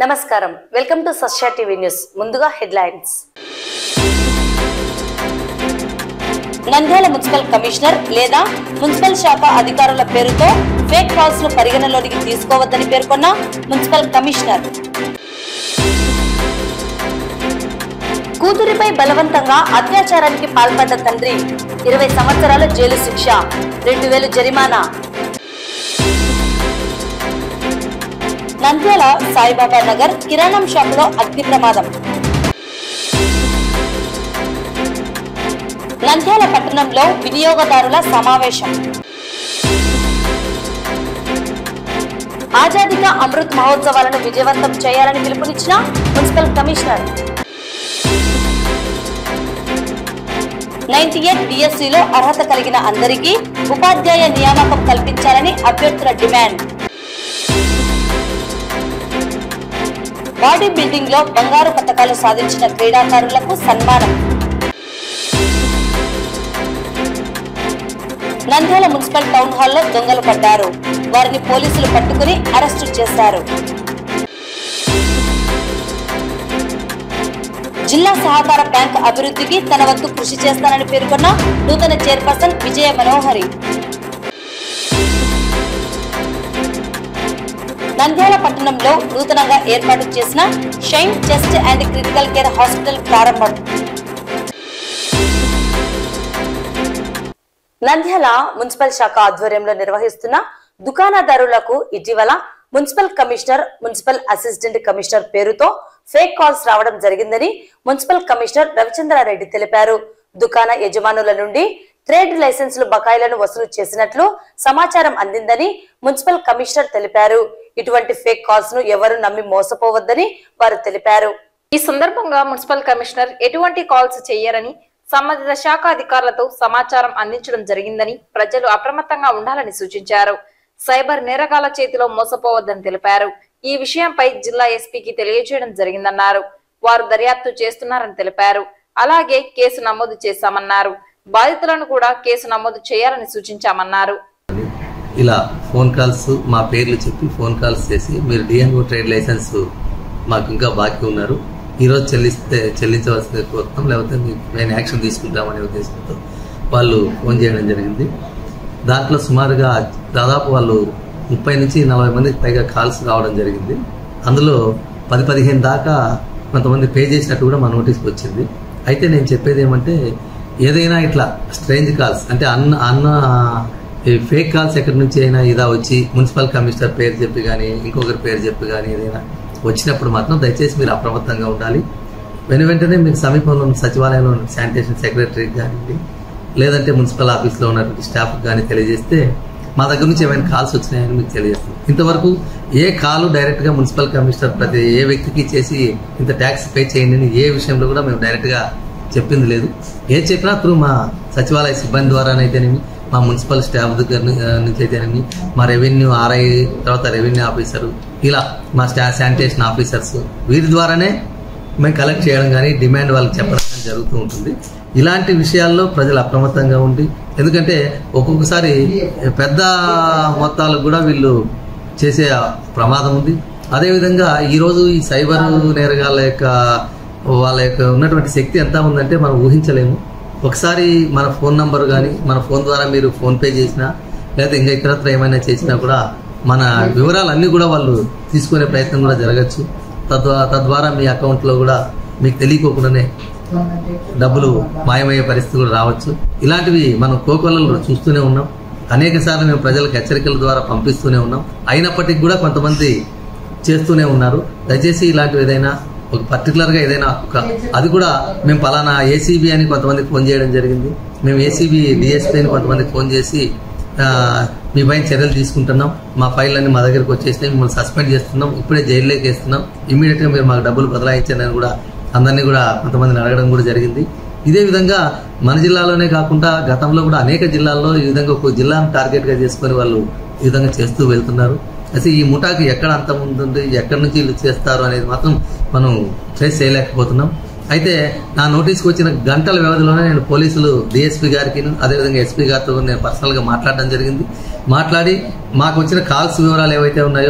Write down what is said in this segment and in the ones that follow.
నమస్కారం welcome to Sasya TV news ముందుగా headlines Nandyal municipal commissioner లేదా మున్సిపల్ శాఖ అధికారుల పేరుతో ఫేక్ కాల్స్ ను పరిగణలోనికి తీసుకోవద్దని పేర్కొన్న మున్సిపల్ కమిషనర్ కూతురిపై బలవంతంగా అత్యాచారానికి పాల్పడ్డ తండ్రి ఇరవై సంవత్సరాల జైలు శిక్ష రెండు వేలు జరిమానా నంద్యాల సాయిబాబా నగర్ కిరాణం షాపులో అగ్ని ప్రమాదం నంద్యాల పట్టణంలో వినియోగదారుల సమావేశం ఆజాదీగా అమృత్ మహోత్సవాలను విజయవంతం చేయాలని పిలుపునిచ్చిన మున్సిపల్ కమిషనర్ నైన్టీ ఎయిట్ డిఎస్సిలో అర్హత కలిగిన అందరికీ ఉపాధ్యాయ నియామకం కల్పించాలని అభ్యర్థుల డిమాండ్ బాడీ బిల్డింగ్ లో బంగారు పథకాలు సాధించిన క్రీడాకారులకు సన్మానం నంద్యాల మున్సిపల్ టౌన్ హాల్లో దొంగలు పడ్డారు వారిని పోలీసులు పట్టుకుని అరెస్టు చేశారు జిల్లా సహకార బ్యాంక్ అభివృద్ధికి తన వంతు కృషి చేస్తానని పేర్కొన్న నూతన చైర్పర్సన్ విజయ మనోహరి నంద్యాల పట్టణంలో నూతనంగా ఏర్పాటు చేసిన shine chest and critical care hospital ప్రారంభం నంద్యాల మున్సిపల్ శాఖ ఆధ్వర్యంలో నిర్వహిస్తున్న దుకాణదారులకు ఇటీవల municipal commissioner municipal assistant commissioner పేరుతో ఫేక్ కాల్స్ రావడం జరిగిందని మున్సిపల్ కమిషనర్ రవిచంద్రారెడ్డి తెలిపారు దుకాణ యజమానుల నుండి ట్రేడ్ లైసెన్సులు బకాయిలను వసూలు చేసినట్లు సమాచారం అందిందని మున్సిపల్ కమిషనర్ తెలిపారు ఇటువంటి ఫేక్ కాల్స్ ను ఎవరు నమ్మి మోసపోవద్దని వారు తెలిపారు ఈ సందర్భంగా మున్సిపల్ కమిషనర్ ఎటువంటి కాల్స్ చేయరని సంబంధిత శాఖ అధికారులతో సమాచారం అందించడం జరిగిందని ప్రజలు అప్రమత్తంగా ఉండాలని సూచించారు సైబర్ నేరగాల చేతిలో మోసపోవద్దని తెలిపారు ఈ విషయంపై జిల్లా ఎస్పీకి తెలియజేయడం జరిగిందన్నారు వారు దర్యాప్తు చేస్తున్నారని తెలిపారు అలాగే కేసు నమోదు చేశామన్నారు బాధితులను కూడా కేసు నమోదు చేయాలని సూచించామన్నారు ఇలా ఫోన్ కాల్స్ మా పేర్లు చెప్పి ఫోన్ కాల్స్ చేసి మీరు డిఎన్ఓ ట్రేడ్ లైసెన్స్ మాకు ఇంకా బాకీ ఉన్నారు ఈరోజు చెల్లిస్తే చెల్లించవలసింది కోరుతాం లేకపోతే మీకు మేము యాక్షన్ తీసుకుంటామనే ఉద్దేశంతో వాళ్ళు ఫోన్ చేయడం జరిగింది దాంట్లో సుమారుగా దాదాపు వాళ్ళు ముప్పై నుంచి నలభై మందికి పైగా కాల్స్ రావడం జరిగింది అందులో పది పదిహేను దాకా కొంతమంది పే చేసినట్టు కూడా మా నోటీస్కి వచ్చింది అయితే నేను చెప్పేది ఏమంటే ఏదైనా ఇట్లా స్ట్రేంజ్ కాల్స్ అంటే అన్న అన్న ఈ ఫేక్ కాల్స్ ఎక్కడి నుంచి అయినా ఇదా వచ్చి మున్సిపల్ కమిషనర్ పేరు చెప్పి కానీ ఇంకొకరి పేరు చెప్పి కానీ ఏదైనా వచ్చినప్పుడు మాత్రం దయచేసి మీరు అప్రమత్తంగా ఉండాలి వెను వెంటనే మీకు సమీపంలో ఉన్న సచివాలయంలో ఉన్న శానిటేషన్ సెక్రటరీకి కానివ్వండి లేదంటే మున్సిపల్ ఆఫీస్లో ఉన్నటువంటి స్టాఫ్ కానీ తెలియజేస్తే మా దగ్గర నుంచి ఏమైనా కాల్స్ వచ్చినాయని మీకు తెలియజేస్తాం ఇంతవరకు ఏ కాలు డైరెక్ట్గా మున్సిపల్ కమిషనర్ ప్రతి ఏ వ్యక్తికి చేసి ఇంత ట్యాక్స్ పే చేయండి అని ఏ విషయంలో కూడా మేము డైరెక్ట్గా చెప్పింది లేదు ఏ చెప్పినా త్రూ మా సచివాలయ సిబ్బంది ద్వారానైతేనేమి మా మున్సిపల్ స్టాఫ్ దగ్గర ను- నుంచి అయితేనేమి మా రెవెన్యూ ఆర్ఐ తర్వాత రెవెన్యూ ఆఫీసరు ఇలా మా స్టా శానిటేషన్ ఆఫీసర్స్ వీరి ద్వారానే మేము కలెక్ట్ చేయడం కానీ డిమాండ్ వాళ్ళకి చెప్పడం కానీ జరుగుతూ ఉంటుంది ఇలాంటి విషయాల్లో ప్రజలు అప్రమత్తంగా ఉండి ఎందుకంటే ఒక్కొక్కసారి పెద్ద మొత్తాలకు కూడా వీళ్ళు చేసే ప్రమాదం ఉంది అదేవిధంగా ఈరోజు ఈ సైబర్ నేరగాళ్ళ యొక్క వాళ్ళ యొక్క ఉన్నటువంటి శక్తి ఎంత ఉందంటే మనం ఊహించలేము ఒకసారి మన ఫోన్ నంబర్ కానీ మన ఫోన్ ద్వారా మీరు ఫోన్ పే చేసినా లేదా ఇంకా ఇతరత్ర ఏమైనా చేసినా కూడా మన వివరాలన్నీ కూడా వాళ్ళు తీసుకునే ప్రయత్నం కూడా జరగచ్చు తద్వారా తద్వారా మీ అకౌంట్లో కూడా మీకు తెలియకోకుండానే డబ్బులు మాయమయ్యే పరిస్థితి కూడా రావచ్చు ఇలాంటివి మనం కోకొల్లలో చూస్తూనే ఉన్నాం అనేక సార్లు మేము ప్రజలకు హెచ్చరికల ద్వారా పంపిస్తూనే ఉన్నాం అయినప్పటికీ కూడా కొంతమంది చేస్తూనే ఉన్నారు దయచేసి ఇలాంటివి ఏదైనా ఒక పర్టికులర్గా ఏదైనా ఒక అది కూడా మేము పలానా ఏసీబీ అని కొంతమందికి ఫోన్ చేయడం జరిగింది మేము ఏసీబీ డిఎస్పీ అని కొంతమందికి ఫోన్ చేసి ఆ, మీ పైన చర్యలు తీసుకుంటున్నాం మా ఫైల్ అన్ని మా దగ్గరకు వచ్చేసినాయి మిమ్మల్ని సస్పెండ్ చేస్తున్నాం ఇప్పుడే జైల్లోకి వేస్తున్నాం ఇమీడియట్గా మీరు మాకు డబ్బులు బదలాయించండి అని కూడా అందరినీ కూడా కొంతమందిని అడగడం కూడా జరిగింది ఇదే విధంగా మన జిల్లాలోనే కాకుండా గతంలో కూడా అనేక జిల్లాల్లో ఈ విధంగా ఒక జిల్లాను టార్గెట్గా చేసుకొని వాళ్ళు ఈ విధంగా చేస్తూ వెళ్తున్నారు అయితే ఈ ముఠాకి ఎక్కడ అంతం ఉంటుంది ఎక్కడి నుంచి వీళ్ళు చేస్తారు అనేది మాత్రం మనం ట్రేస్ చేయలేకపోతున్నాం అయితే నా నోటీస్కి వచ్చిన గంటల వ్యవధిలోనే నేను పోలీసులు డిఎస్పీ గారికి అదేవిధంగా ఎస్పీ గారితో నేను పర్సనల్గా మాట్లాడడం జరిగింది మాట్లాడి మాకు వచ్చిన కాల్స్ వివరాలు ఏవైతే ఉన్నాయో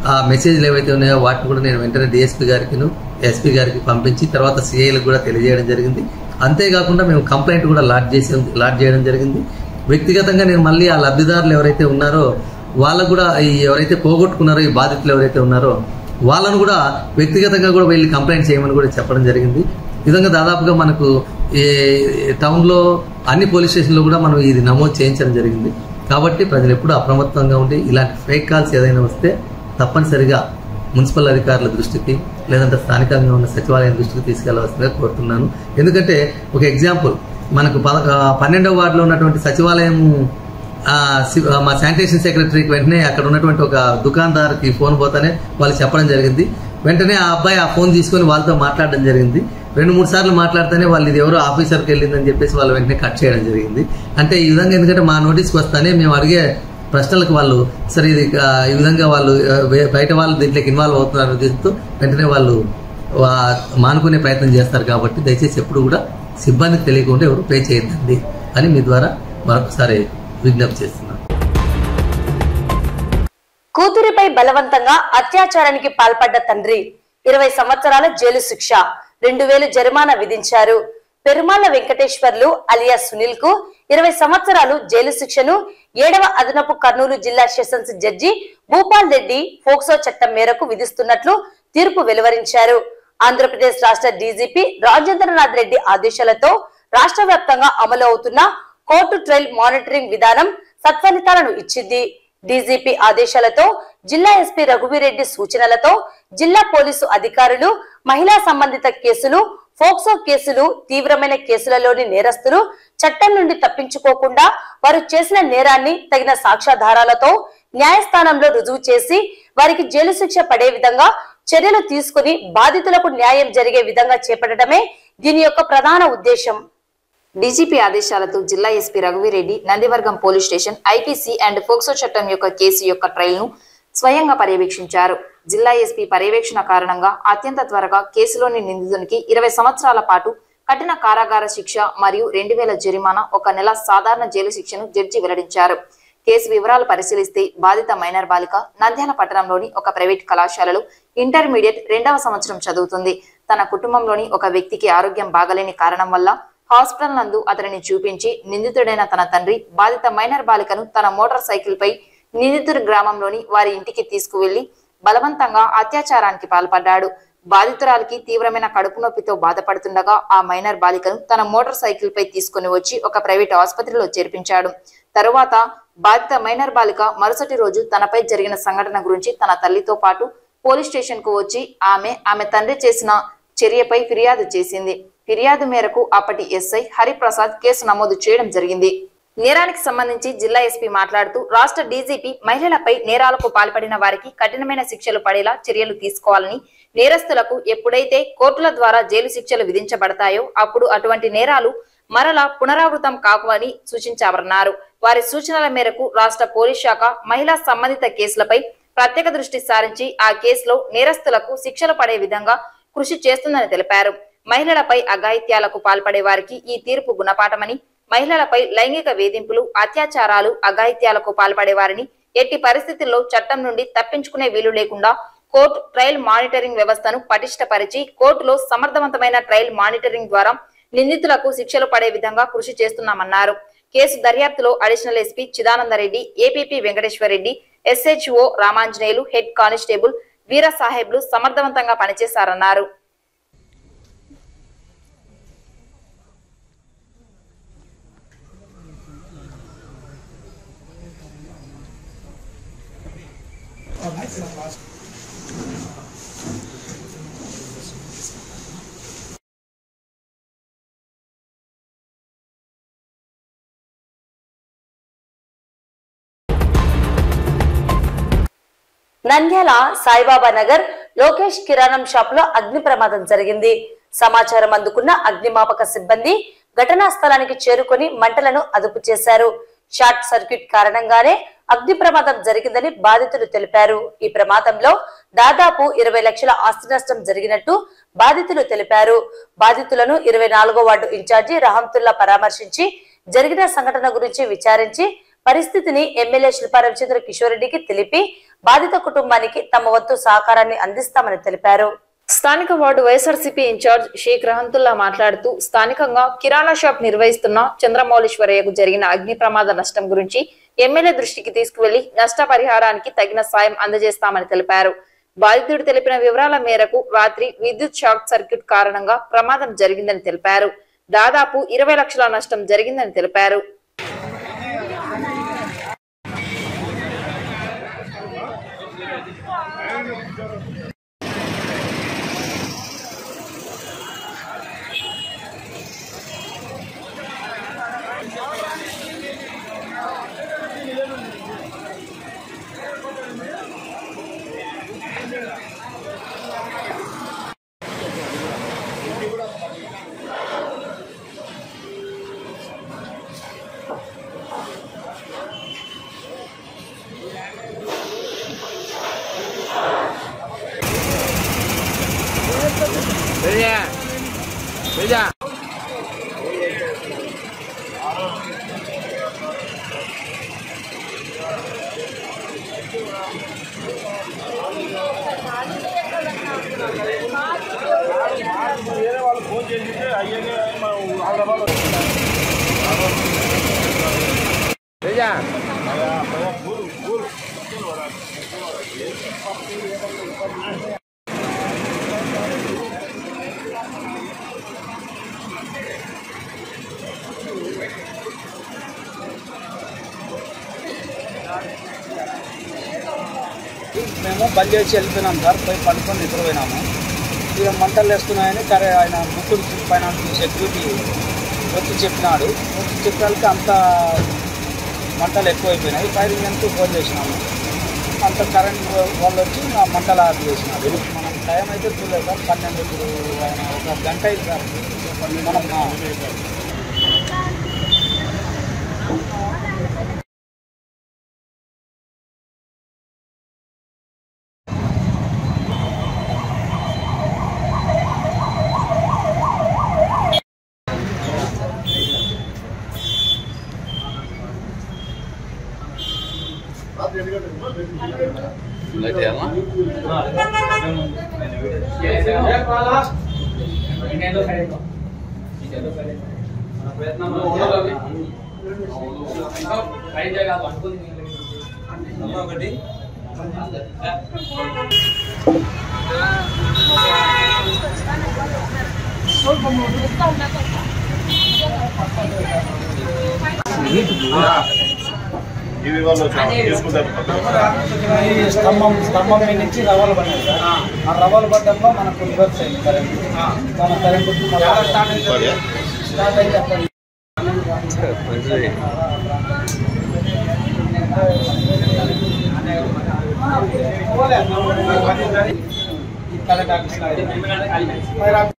ఆ మెసేజ్లు ఏవైతే ఉన్నాయో వాటిని కూడా నేను వెంటనే డిఎస్పీ గారికి ఎస్పీ గారికి పంపించి తర్వాత సిఐలకు కూడా తెలియజేయడం జరిగింది అంతేకాకుండా మేము కంప్లైంట్ కూడా లాడ్ చేసి లాడ్ చేయడం జరిగింది వ్యక్తిగతంగా నేను మళ్ళీ ఆ లబ్ధిదారులు ఎవరైతే ఉన్నారో వాళ్ళకు కూడా ఈ ఎవరైతే పోగొట్టుకున్నారో ఈ బాధితులు ఎవరైతే ఉన్నారో వాళ్ళను కూడా వ్యక్తిగతంగా కూడా వెళ్ళి కంప్లైంట్ చేయమని కూడా చెప్పడం జరిగింది ఈ విధంగా దాదాపుగా మనకు ఈ టౌన్లో అన్ని పోలీస్ స్టేషన్లో కూడా మనం ఇది నమోదు చేయించడం జరిగింది కాబట్టి ప్రజలు ఎప్పుడూ అప్రమత్తంగా ఉండి ఇలాంటి ఫేక్ కాల్స్ ఏదైనా వస్తే తప్పనిసరిగా మున్సిపల్ అధికారుల దృష్టికి లేదంటే స్థానికంగా ఉన్న సచివాలయం దృష్టికి తీసుకెళ్లవలసిందిగా కోరుతున్నాను ఎందుకంటే ఒక ఎగ్జాంపుల్ మనకు పద ఆ, పన్నెండవ వార్డులో ఉన్నటువంటి సచివాలయం ఆ, సి- ఆ, మా శానిటేషన్ సెక్రటరీకి వెంటనే అక్కడ ఉన్నటువంటి ఒక దుకాణదారుకి ఫోన్ పోతానే వాళ్ళు చెప్పడం జరిగింది వెంటనే ఆ అబ్బాయి ఆ ఫోన్ తీసుకొని వాళ్ళతో మాట్లాడడం జరిగింది రెండు మూడు సార్లు మాట్లాడితేనే వాళ్ళు ఇది ఎవరో ఆఫీసర్కి వెళ్ళిందని చెప్పేసి వాళ్ళు వెంటనే కట్ చేయడం జరిగింది అంటే ఈ విధంగా ఎందుకంటే మా నోటీస్కి వస్తానే మేము అడిగే ప్రశ్నలకు వాళ్ళు సరే ఇది ఆ, ఈ విధంగా వాళ్ళు ఆ, వే- బయట వాళ్ళు దీంట్లోకి ఇన్వాల్వ్ అవుతున్నారు ఉద్దేశంతో వెంటనే వాళ్ళు వా- మానుకునే ప్రయత్నం చేస్తారు కాబట్టి దయచేసి ఎప్పుడు కూడా సిబ్బందికి తెలియకుండా ఎవరు పే చేయొద్దండి అని మీ ద్వారా మరొకసారి విజ్ఞప్తి చేస్తున్నాను కూతురిపై బలవంతంగా అత్యాచారానికి పాల్పడ్డ తండ్రి ఇరవై సంవత్సరాల జైలు శిక్ష రెండు వేలు జరిమానా విధించారు పెరుమాళ్ల వెంకటేశ్వర్లు అలియా సునీల్ కు ఇరవై సంవత్సరాలు జైలు శిక్షను ఏడవ అదనపు కర్నూలు జిల్లా sessions judge Bhupal Reddy POCSO చట్టం మేరకు విధిస్తున్నట్లు తీర్పు వెలువరించారు ఆంధ్రప్రదేశ్ రాష్ట్ర డీజీపీ రాజేంద్రనాథ్ రెడ్డి ఆదేశాలతో రాష్ట్ర వ్యాప్తంగా అమలు అవుతున్న కోర్టు ట్రయల్ మానిటరింగ్ విధానం సత్ఫలితాలను ఇచ్చింది డీజీపీ ఆదేశాలతో జిల్లా ఎస్పీ రఘువీరెడ్డి సూచనలతో జిల్లా పోలీసు అధికారులు మహిళా సంబంధిత కేసులు ఫోక్సో కేసులు తీవ్రమైన కేసులలోని నేరస్తులు చట్టం నుండి తప్పించుకోకుండా వారు చేసిన నేరాన్ని తగిన సాక్ష్యాధారాలతో న్యాయస్థానంలో రుజువు చేసి వారికి జైలు శిక్ష పడే విధంగా చర్యలు తీసుకుని బాధితులకు న్యాయం జరిగే విధంగా చేపట్టడమే దీని యొక్క ప్రధాన ఉద్దేశం డీజీపీ ఆదేశాలతో జిల్లా SP Raghuveer Reddy Nandivargam police station IPC and POCSO చట్టం యొక్క కేసు యొక్క ట్రయల్ ను స్వయంగా పర్యవేక్షించారు జిల్లా ఎస్పీ పర్యవేక్షణ కారణంగా అత్యంత త్వరగా కేసులోని నిందితునికి ఇరవై సంవత్సరాల పాటు కఠిన కారాగార శిక్ష మరియు రెండు వేల జరిమానా ఒక నెల సాధారణ జైలు శిక్షను జడ్జి వెల్లడించారు కేసు వివరాలు పరిశీలిస్తే బాధిత మైనర్ బాలిక నంద్యాల పట్టణంలోని ఒక ప్రైవేట్ కళాశాలలో ఇంటర్మీడియట్ రెండవ సంవత్సరం చదువుతుంది తన కుటుంబంలోని ఒక వ్యక్తికి ఆరోగ్యం బాగలేని కారణం వల్ల హాస్పిటల్ నందు అతనిని చూపించి నిందితుడైన తన తండ్రి బాధిత మైనర్ బాలికను తన మోటార్ సైకిల్ పై నిందితుడి గ్రామంలోని వారి ఇంటికి తీసుకువెళ్లి బలవంతంగా అత్యాచారానికి పాల్పడ్డాడు బాధితురాలికి తీవ్రమైన కడుపు నొప్పితో బాధపడుతుండగా ఆ మైనర్ బాలికను తన మోటార్ సైకిల్ పై తీసుకుని వచ్చి ఒక ప్రైవేట్ ఆసుపత్రిలో చేర్పించాడు తరువాత బాధిత మైనర్ బాలిక మరుసటి రోజు తనపై జరిగిన సంఘటన గురించి తన తల్లితో పాటు పోలీస్ స్టేషన్ కు వచ్చి ఆమె ఆమె తండ్రి చేసిన చర్యపై ఫిర్యాదు చేసింది ఫిర్యాదు మేరకు అప్పటి ఎస్ఐ హరిప్రసాద్ కేసు నమోదు చేయడం జరిగింది నేరానికి సంబంధించి జిల్లా ఎస్పీ మాట్లాడుతూ రాష్ట్ర డీజీపీ మహిళలపై నేరాలకు పాల్పడిన వారికి కఠినమైన శిక్షలు పడేలా చర్యలు తీసుకోవాలని నేరస్తులకు ఎప్పుడైతే కోర్టుల ద్వారా జైలు శిక్షలు విధించబడతాయో అప్పుడు అటువంటి నేరాలు మరలా పునరావృతం కాకువని సూచించారన్నారు వారి సూచనల మేరకు రాష్ట్ర పోలీస్ శాఖ మహిళా సంబంధిత కేసులపై ప్రత్యేక దృష్టి సారించి ఆ కేసులో నేరస్తులకు శిక్షలు పడే విధంగా కృషి చేస్తుందని తెలిపారు మహిళలపై అఘాయిత్యాలకు పాల్పడే వారికి ఈ తీర్పు గుణపాఠమని మహిళలపై లైంగిక వేధింపులు అత్యాచారాలు అఘాయిత్యాలకు పాల్పడే వారిని ఎట్టి పరిస్థితుల్లో చట్టం నుండి తప్పించుకునే వీలు లేకుండా కోర్టు ట్రయల్ మానిటరింగ్ వ్యవస్థను పటిష్టపరిచి కోర్టులో సమర్థవంతమైన ట్రయల్ మానిటరింగ్ ద్వారా నిందితులకు శిక్షలు పడే విధంగా కృషి చేస్తున్నామన్నారు కేసు దర్యాప్తులో additional SP Chidananda Reddy APP Venkateswara Reddy SHO Ramanjaneyulu head constable Veera సాహెబ్లు సమర్థవంతంగా పనిచేశారన్నారు నంద్యాల సాయిబాబా నగర్ లోకేష్ కిరాణం షాప్ లో అగ్ని ప్రమాదం జరిగింది సమాచారం అందుకున్న అగ్నిమాపక సిబ్బంది ఘటనా స్థలానికి చేరుకొని మంటలను అదుపు చేశారు షార్ట్ సర్క్యూట్ కారణంగానే అగ్ని ప్రమాదం జరిగిందని బాధితులు తెలిపారు ఈ ప్రమాదంలో దాదాపు ఇరవై లక్షల ఆస్తి నష్టం జరిగినట్టు బాధితులు తెలిపారు బాధితులను ఇరవై నాలుగో వార్డు ఇన్ఛార్జి రహంతుల్లా పరామర్శించి జరిగిన సంఘటన గురించి విచారించి పరిస్థితిని ఎమ్మెల్యే శిల్పా రవిచంద్ర కిషోర్ రెడ్డికి తెలిపి బాధిత కుటుంబానికి తమ వంతు సహకారాన్ని అందిస్తామని తెలిపారు స్థానిక ward YSRCP incharge Sheikh Rahamathulla మాట్లాడుతూ స్థానికంగా కిరాణా షాప్ నిర్వహిస్తున్న చంద్రమౌళీశ్వరయ్యకు జరిగిన అగ్ని ప్రమాద నష్టం గురించి ఎమ్మెల్యే దృష్టికి తీసుకువెళ్లి నష్టపరిహారానికి తగిన సాయం అందజేస్తామని తెలిపారు బాధితుడు తెలిపిన వివరాల మేరకు రాత్రి విద్యుత్ షార్ట్ సర్క్యూట్ కారణంగా ప్రమాదం జరిగిందని తెలిపారు దాదాపు ఇరవై లక్షల నష్టం జరిగిందని తెలిపారు మేము బంద్ చేసి వెళ్ళిపోయినాం సార్ పోయి పడుకొని నిద్రపోయినాము ఇక మంటలు వేస్తున్నాయని సరే ఆయన ముక్కుడు పైన సెక్యూరిటీ వచ్చి చెప్పినాడు వచ్చి చెప్పడానికి అంత మంటలు ఎక్కువైపోయినాయి ఫైర్ ఇంజన్కి ఫోన్ చేసినాము అంత కరెంట్ వాళ్ళు వచ్చి ఆ మంటలు ఆఫ్ చేసినాడు మనం టైం అయితే చూడలేదు సార్ పన్నెండు ఇప్పుడు ఆయన ఒక గంట అయింది సార్ మనం ఆ, ఇవి వాళ్ళు తీసుకుంటారు ఈ స్తంభం స్తంభం మీద నుంచి రవ్వలు పడ్డాయి సార్ ఆ రవ్వలు పడ్డంలో మనకు రివర్స్ అయింది కరెంట్ మన కరెంట్ స్టార్ట్ అయితే అక్కడ ఈ current office fire office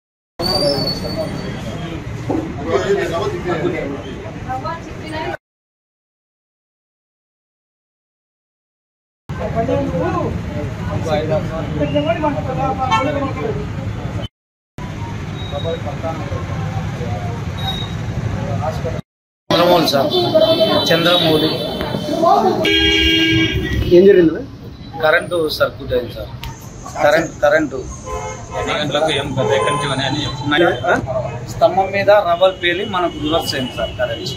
Chandramouli sir Chandramouli ఏం జరిగింది కరెంటు సర్క్యూట్ అయింది సార్ కరెంట్ కరెంటు ఎన్ని గంటలకు ఏం పెద్ద ఎక్కడి నుంచి అని అని ఆ? స్తంభం మీద రవ్వలు పేలి మనకు రివర్స్ అయింది సార్ కరెంట్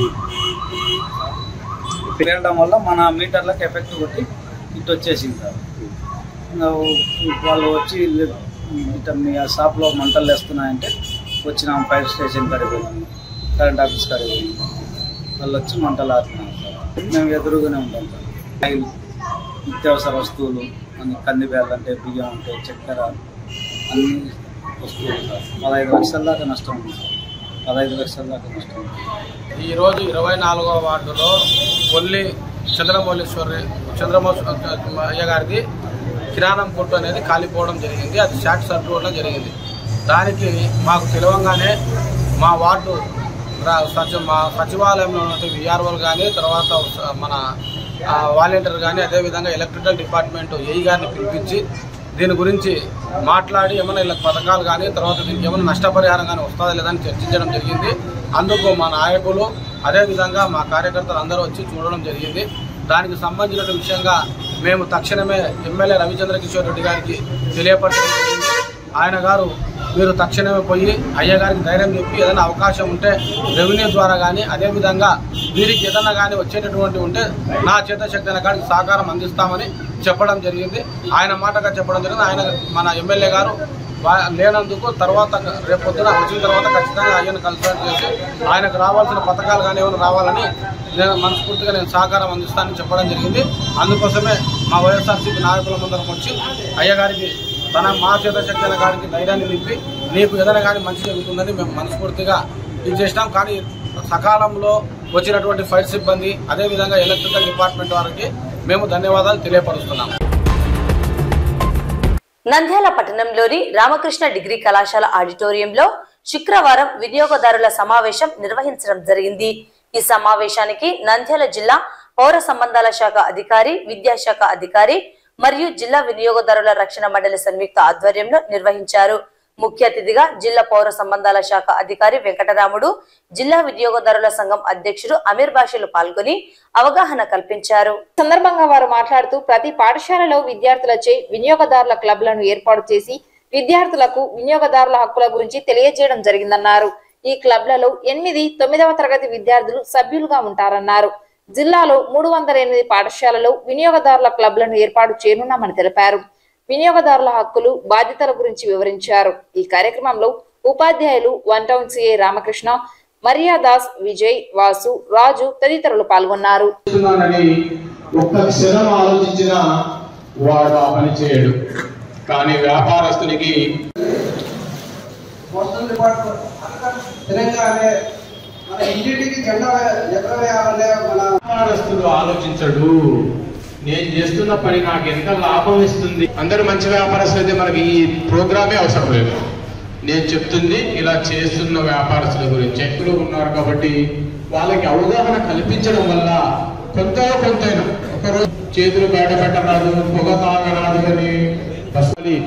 పేలడం వల్ల మన మీటర్లకు ఎఫెక్ట్ కొట్టి ఇటు వచ్చేసింది సార్ ఇంకా వాళ్ళు వచ్చి ఇట్లా మీ ఆ షాప్లో మంటలు వేస్తున్నాయంటే వచ్చినాం ఫైర్ స్టేషన్ కాడికి పోయినాము కరెంట్ ఆఫీస్ కాడికి పోయినాము వాళ్ళు వచ్చి మంటలు ఆడుతున్నాం సార్ మేము ఎదురుగానే ఉంటాం సార్ ఆయిల్ నిత్యావసర వస్తువులు అన్ని కంది బ్యాళ్ళు అంటే బియ్యం అంటే చక్కెర అన్ని వస్తువులు సార్ పదహైదు లక్షల దాకా నష్టం ఉంది సార్ పదహైదు లక్షల దాకా నష్టం ఉంది ఈరోజు ఇరవై నాలుగవ వార్డులో కొల్లి చంద్రమౌళీశ్వరి చంద్రమౌళి అయ్య గారిది కిరాణం కొట్టు అనేది కాలిపోవడం జరిగింది అది షార్ట్ సర్క్యూట్లో జరిగింది దానికి మాకు తెలియంగానే మా వార్డు రా- సచి మా సచివాలయంలో ఉన్నటువంటి విఆర్ఓలు కానీ తర్వాత మన ఆ, వాలంటీర్ కానీ అదేవిధంగా ఎలక్ట్రికల్ డిపార్ట్మెంట్ ఏఈ గారిని పిలిపించి దీని గురించి మాట్లాడి ఏమైనా ఇలా పథకాలు కానీ తర్వాత దీనికి ఏమైనా నష్టపరిహారం కానీ వస్తుందా లేదా అని చర్చించడం జరిగింది అందుకు మా నాయకులు అదేవిధంగా మా కార్యకర్తలు అందరూ వచ్చి చూడడం జరిగింది దానికి సంబంధించిన విషయంగా మేము తక్షణమే ఎమ్మెల్యే రవిచంద్ర కిషోర్ రెడ్డి గారికి తెలియపరచడం జరిగింది ఆయన గారు మీరు తక్షణమే పోయి అయ్య గారికి ధైర్యం చెప్పి ఏదైనా అవకాశం ఉంటే రెవెన్యూ ద్వారా కానీ అదేవిధంగా వీరికి ఏదైనా కానీ వచ్చేటటువంటి ఉంటే నా చేతశక్తి అయిన కాడికి సహకారం అందిస్తామని చెప్పడం జరిగింది ఆయన మాటగా చెప్పడం జరిగింది ఆయన మన ఎమ్మెల్యే గారు వా- లేనందుకు తర్వాత రేపు పొద్దున వచ్చిన తర్వాత ఖచ్చితంగా ఆయన కన్సల్ట్ చేసి ఆయనకు రావాల్సిన పథకాలు కానీ ఏమైనా రావాలని నేను మనస్ఫూర్తిగా నేను సహకారం అందిస్తానని చెప్పడం జరిగింది అందుకోసమే మా వైఎస్ఆర్సీపీ నాయకుల ముందరకు వచ్చి అయ్యగారికి తన మా చేత శక్తి గారికి ధైర్యాన్ని నింపి నీకు ఏదైనా కానీ మంచి జరుగుతుందని మేము మనస్ఫూర్తిగా ఇది చేసినాం కానీ సకాలంలో వచ్చినటువంటి ఫైర్ సిబ్బంది అదేవిధంగా ఎలక్ట్రికల్ డిపార్ట్మెంట్ వారికి మేము ధన్యవాదాలు తెలియపరుస్తున్నాం నంద్యాల పట్టణంలోని రామకృష్ణ డిగ్రీ కళాశాల ఆడిటోరియంలో శుక్రవారం వినియోగదారుల సమావేశం నిర్వహించడం జరిగింది ఈ సమావేశానికి నంద్యాల జిల్లా పౌర సంబంధాల శాఖ అధికారి విద్యాశాఖ అధికారి మరియు జిల్లా వినియోగదారుల రక్షణ మండలి సంయుక్త ఆధ్వర్యంలో నిర్వహించారు ముఖ్య అతిథిగా జిల్లా పౌర సంబంధాల శాఖ అధికారి వెంకటరాముడు జిల్లా వినియోగదారుల సంఘం అధ్యక్షుడు అమీర్ బాషలు పాల్గొని అవగాహన కల్పించారు ఈ సందర్భంగా వారు మాట్లాడుతూ ప్రతి పాఠశాలలో విద్యార్థులచే వినియోగదారుల క్లబ్లను ఏర్పాటు చేసి విద్యార్థులకు వినియోగదారుల హక్కుల గురించి తెలియజేయడం జరిగిందన్నారు ఈ క్లబ్లలో ఎనిమిది తొమ్మిదవ తరగతి విద్యార్థులు సభ్యులుగా ఉంటారన్నారు జిల్లాలో మూడు వందల ఎనిమిది పాఠశాలలో వినియోగదారుల క్లబ్లను ఏర్పాటు చేయనున్నామని తెలిపారు వినియోగదారుల హక్కులు బాధ్యతల గురించి వివరించారు ఈ కార్యక్రమంలో ఉపాధ్యాయులు one town CI Ramakrishna Mariyadas Vijay Vasu Raju తదితరులు పాల్గొన్నారు చేస్తున్నానని ఒక్క క్షణం ఆలోచించిన వాడు ఆ పని చేయడు కానీ వ్యాపారస్తునికి పోస్టల్ డిపార్ట్మెంట్ తెలంగాణ మన ఇంటింటికి జెండా ఎగరవేయాలనే మన వ్యాపారస్తుడు ఆలోచించడు నేను చేస్తున్న పని నాకు ఎంత లాభం ఇస్తుంది అందరూ మంచి వ్యాపారస్తులు అయితే మనకి ఈ ప్రోగ్రామే అవసరం లేదు నేను చెప్తుంది ఇలా చేస్తున్న వ్యాపారస్తుల గురించి ఎక్కడో ఉన్నారు కాబట్టి వాళ్ళకి అవగాహన కల్పించడం వల్ల కొంత కొంతైనా ఒకరోజు చేతులు బయట పెట్టరాదు పొగ తాగరాదు అని అసలు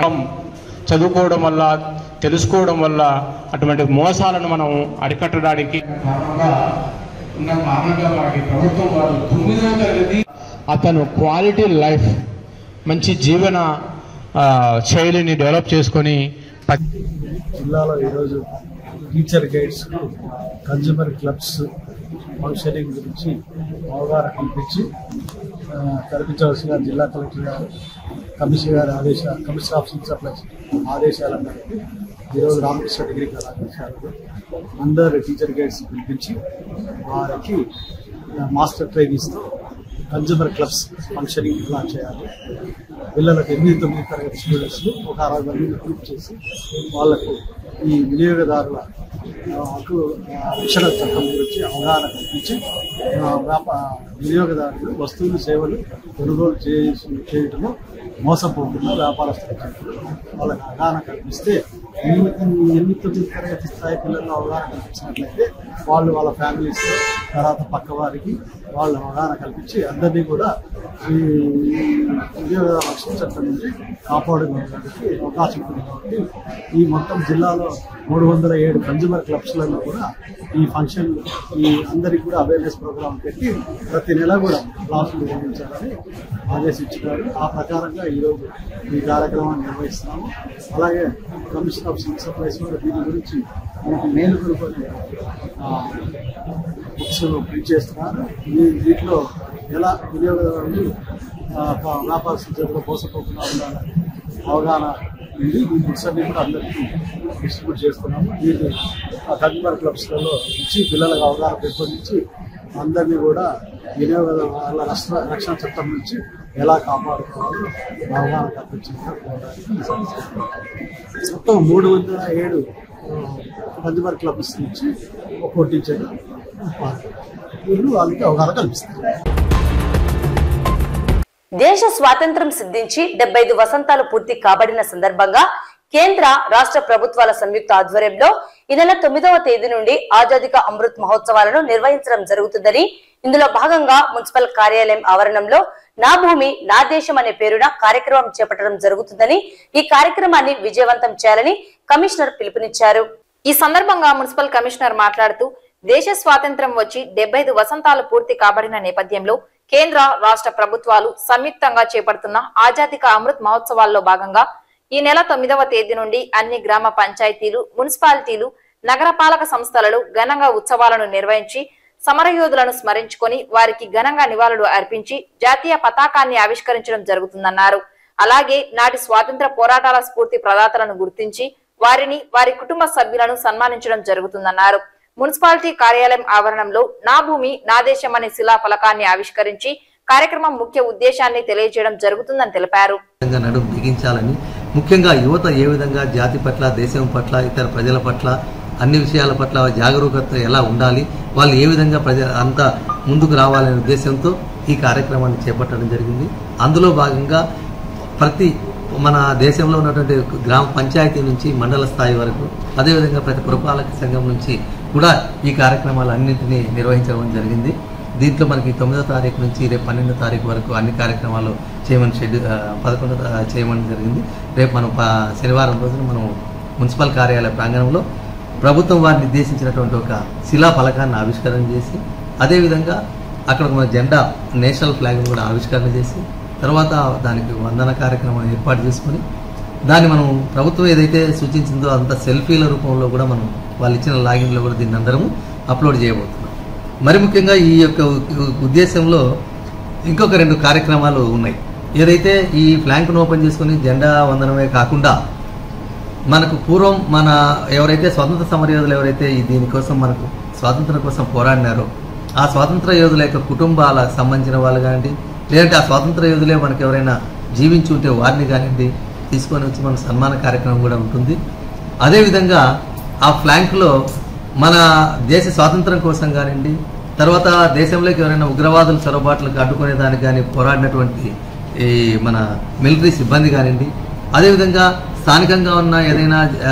చదువుకోవడం వల్ల తెలుసుకోవడం వల్ల అటువంటి మోసాలను మనం అరికట్టడానికి కారణంగా ఉన్న కారణంగా మనకి ప్రభుత్వం వారు తొమ్మిదవ తరగతి అతను క్వాలిటీ లైఫ్ మంచి జీవన ఆ, శైలిని డెవలప్ చేసుకొని ప- జిల్లాలో ఈరోజు teacher guides consumer clubs functioning గురించి అవగాహన కల్పించి ఆ, కల్పించవలసిన జిల్లా కలెక్టర్ గారు కమిషనర్ గారి ఆదేశ కమిషనర్ ఆఫ్ సివిల్ సప్లైస్ ఆదేశాల మేరకు ఈరోజు రామకృష్ణ డిగ్రీ కళాశాలలో అందరు టీచర్ గైడ్స్ పిలిపించి వారికి ఆ, మాస్టర్ ట్రైనింగ్స్తో కన్జ్యూమర్ క్లబ్స్ ఫంక్షనింగ్ ఎలా చేయాలి పిల్లలకు ఎనిమిది తొమ్మిది తరగతి స్టూడెంట్స్ ఒక అరవై మంది గ్రూప్ చేసి వాళ్లకు ఈ వినియోగదారుల ఆ, హక్కు ఆ, రక్షణ చట్టం గురించి అవగాహన కల్పించి ఆ, వ్యాప వినియోగదారులు వస్తువులు సేవలు కొనుగోలు చేసి చేయటము మోసపోకుండా వ్యాపారస్తులకు వాళ్ళకి అవగాహన కల్పిస్తే ఎనిమిది ఎనిమిది తొమ్మిది తరగతి స్థాయి పిల్లల్లో అవగాహన కల్పించినట్లయితే వాళ్ళు వాళ్ళ ఫ్యామిలీస్తో తర్వాత పక్క వారికి వాళ్ళు అవగాహన కల్పించి అందరినీ కూడా ఈ ఉద్యోగ రక్షణ చట్టం నుంచి కాపాడుకోవడానికి అవకాశం ఉంది కాబట్టి ఈ మొత్తం జిల్లాలో మూడు వందల ఏడు కన్జ్యూమర్ క్లబ్స్లలో కూడా ఈ ఫంక్షన్ ఈ అందరికి కూడా అవేర్నెస్ ప్రోగ్రామ్ పెట్టి ప్రతి నెల కూడా క్లాసులు నిర్వహించాలని ఆదేశించినారు ఆ ప్రకారంగా ఈరోజు ఈ కార్యక్రమాన్ని నిర్వహిస్తున్నాము అలాగే కమిషన్ ఆఫ్ సివిల్ సప్లైస్ కూడా దీని గురించి మనకి మేలు కొనుక్కొని బుక్స్ ప్రింట్ చేస్తున్నారు ఈ వీటిలో ఎలా వినియోగదారులు ఆ, ప- వ్యాపారస్తుల చేతిలో మోసపోకుండా ఉండాలని అవగాహన ఉంది ఈ బుక్స్ అన్ని కూడా అందరికీ డిస్ట్రిబ్యూట్ చేస్తున్నాము దీన్ని కన్జ్యూమర్ క్లబ్స్లలో ఇచ్చి పిల్లలకు అవగాహన పెంపొందించి అందరినీ కూడా వినియోగదారుల రక్షణ రక్షణ చట్టం నుంచి ఎలా కాపాడుకోవాలో అవగాహన కల్పించడానికి ఈ సంస్థ మొత్తం మూడు వందల ఏడు కన్జ్యూమర్ క్లబ్స్ నుంచి ఒక్కో టీచర్ వీళ్ళు వాళ్ళకి అవగాహన కల్పిస్తారు దేశ స్వాతంత్రం సిద్ధించి డెబ్బై ఐదు వసంతాలు పూర్తి కాబడిన సందర్భంగా కేంద్ర రాష్ట్ర ప్రభుత్వాల సంయుక్త ఆధ్వర్యంలో ఈ నెల తొమ్మిదవ తేదీ నుండి ఆజాదీ కా అమృత్ మహోత్సవాలను నిర్వహించడం జరుగుతుందని ఇందులో భాగంగా మున్సిపల్ కార్యాలయం ఆవరణంలో నా భూమి నా దేశం అనే పేరున కార్యక్రమం చేపట్టడం జరుగుతుందని ఈ కార్యక్రమాన్ని విజయవంతం చేయాలని కమిషనర్ పిలుపునిచ్చారు ఈ సందర్భంగా మున్సిపల్ కమిషనర్ మాట్లాడుతూ దేశ స్వాతంత్ర్యం వచ్చి డెబ్బై ఐదు వసంతాలు పూర్తి కాబడిన నేపథ్యంలో కేంద్ర రాష్ట్ర ప్రభుత్వాలు సంయుక్తంగా చేపడుతున్న ఆజాదీ కా అమృత్ మహోత్సవాల్లో భాగంగా ఈ నెల తొమ్మిదవ తేదీ నుండి అన్ని గ్రామ పంచాయతీలు మున్సిపాలిటీలు నగరపాలక సంస్థలలో ఘనంగా ఉత్సవాలను నిర్వహించి సమరయోధులను స్మరించుకొని వారికి ఘనంగా నివాళులు అర్పించి జాతీయ పతాకాన్ని ఆవిష్కరించడం జరుగుతుందన్నారు అలాగే నాటి స్వాతంత్ర పోరాటాల స్ఫూర్తి ప్రదాతలను గుర్తించి వారిని వారి కుటుంబ సభ్యులను సన్మానించడం జరుగుతుందన్నారు మున్సిపాలిటీ కార్యాలయం ఆవరణంలో నా భూమి నా దేశం అనే శిలా ఫలకాన్ని ఆవిష్కరించి కార్యక్రమం ముఖ్య ఉద్దేశాన్ని తెలియజేయడం జరుగుతుందని తెలిపారు విధంగా నడుము బిగించాలని ముఖ్యంగా యువత ఏ విధంగా జాతి పట్ల దేశం పట్ల ఇతర ప్రజల పట్ల అన్ని విషయాల పట్ల జాగరూకత ఎలా ఉండాలి వాళ్ళు ఏ విధంగా ప్రజ అంత ముందుకు రావాలనే ఉద్దేశంతో ఈ కార్యక్రమాన్ని చేపట్టడం జరిగింది అందులో భాగంగా ప్రతి మన దేశంలో ఉన్నటువంటి గ్రామ పంచాయతీ నుంచి మండల స్థాయి వరకు అదేవిధంగా ప్రతి పురపాలక సంఘం నుంచి కూడా ఈ కార్యక్రమాలు అన్నింటినీ నిర్వహించడం జరిగింది దీంట్లో మనకి తొమ్మిదో తారీఖు నుంచి రేపు పన్నెండో తారీఖు వరకు అన్ని కార్యక్రమాలు చేయమని షెడ్యూల్ పదకొండో తా- చేయమని జరిగింది రేపు మనం ప- శనివారం రోజున మనం మున్సిపల్ కార్యాలయ ప్రాంగణంలో ప్రభుత్వం వారు నిర్దేశించినటువంటి ఒక శిలా ఫలకాన్ని ఆవిష్కరణ చేసి అదేవిధంగా అక్కడ మన జెండా నేషనల్ ఫ్లాగ్ను కూడా ఆవిష్కరణ చేసి తర్వాత దానికి వందన కార్యక్రమం ఏర్పాటు చేసుకొని దాన్ని మనం ప్రభుత్వం ఏదైతే సూచించిందో అంత సెల్ఫీల రూపంలో కూడా మనం వాళ్ళు ఇచ్చిన లాగిన్లో కూడా దీన్ని అందరము అప్లోడ్ చేయబోతున్నాం మరి ముఖ్యంగా ఈ యొక్క ఉ- ఉద్దేశంలో ఇంకొక రెండు కార్యక్రమాలు ఉన్నాయి ఏదైతే ఈ ఫ్లాంక్ను ఓపెన్ చేసుకొని జెండా వందనమే కాకుండా మనకు పూర్వం మన ఎవరైతే స్వాతంత్ర సమరయోధులు ఎవరైతే ఈ దీనికోసం మనకు స్వాతంత్రం కోసం పోరాడినారో ఆ స్వాతంత్ర యోధుల యొక్క కుటుంబాలకు సంబంధించిన వాళ్ళు కానివ్వండి లేదంటే ఆ స్వాతంత్ర యోధులే మనకు ఎవరైనా జీవించి ఉంటే వారిని కానివ్వండి తీసుకొని వచ్చి మన సన్మాన కార్యక్రమం కూడా ఉంటుంది అదేవిధంగా ఆ ఫ్లాంక్లో మన దేశ స్వాతంత్రం కోసం కానివ్వండి తర్వాత దేశంలోకి ఎవరైనా ఉగ్రవాదుల చొరబాట్లకు అడ్డుకునే దానికి కానీ పోరాడినటువంటి ఈ మన మిలిటరీ సిబ్బంది కానివ్వండి అదేవిధంగా స్థానికంగా ఉన్న ఏదైనా ఆ,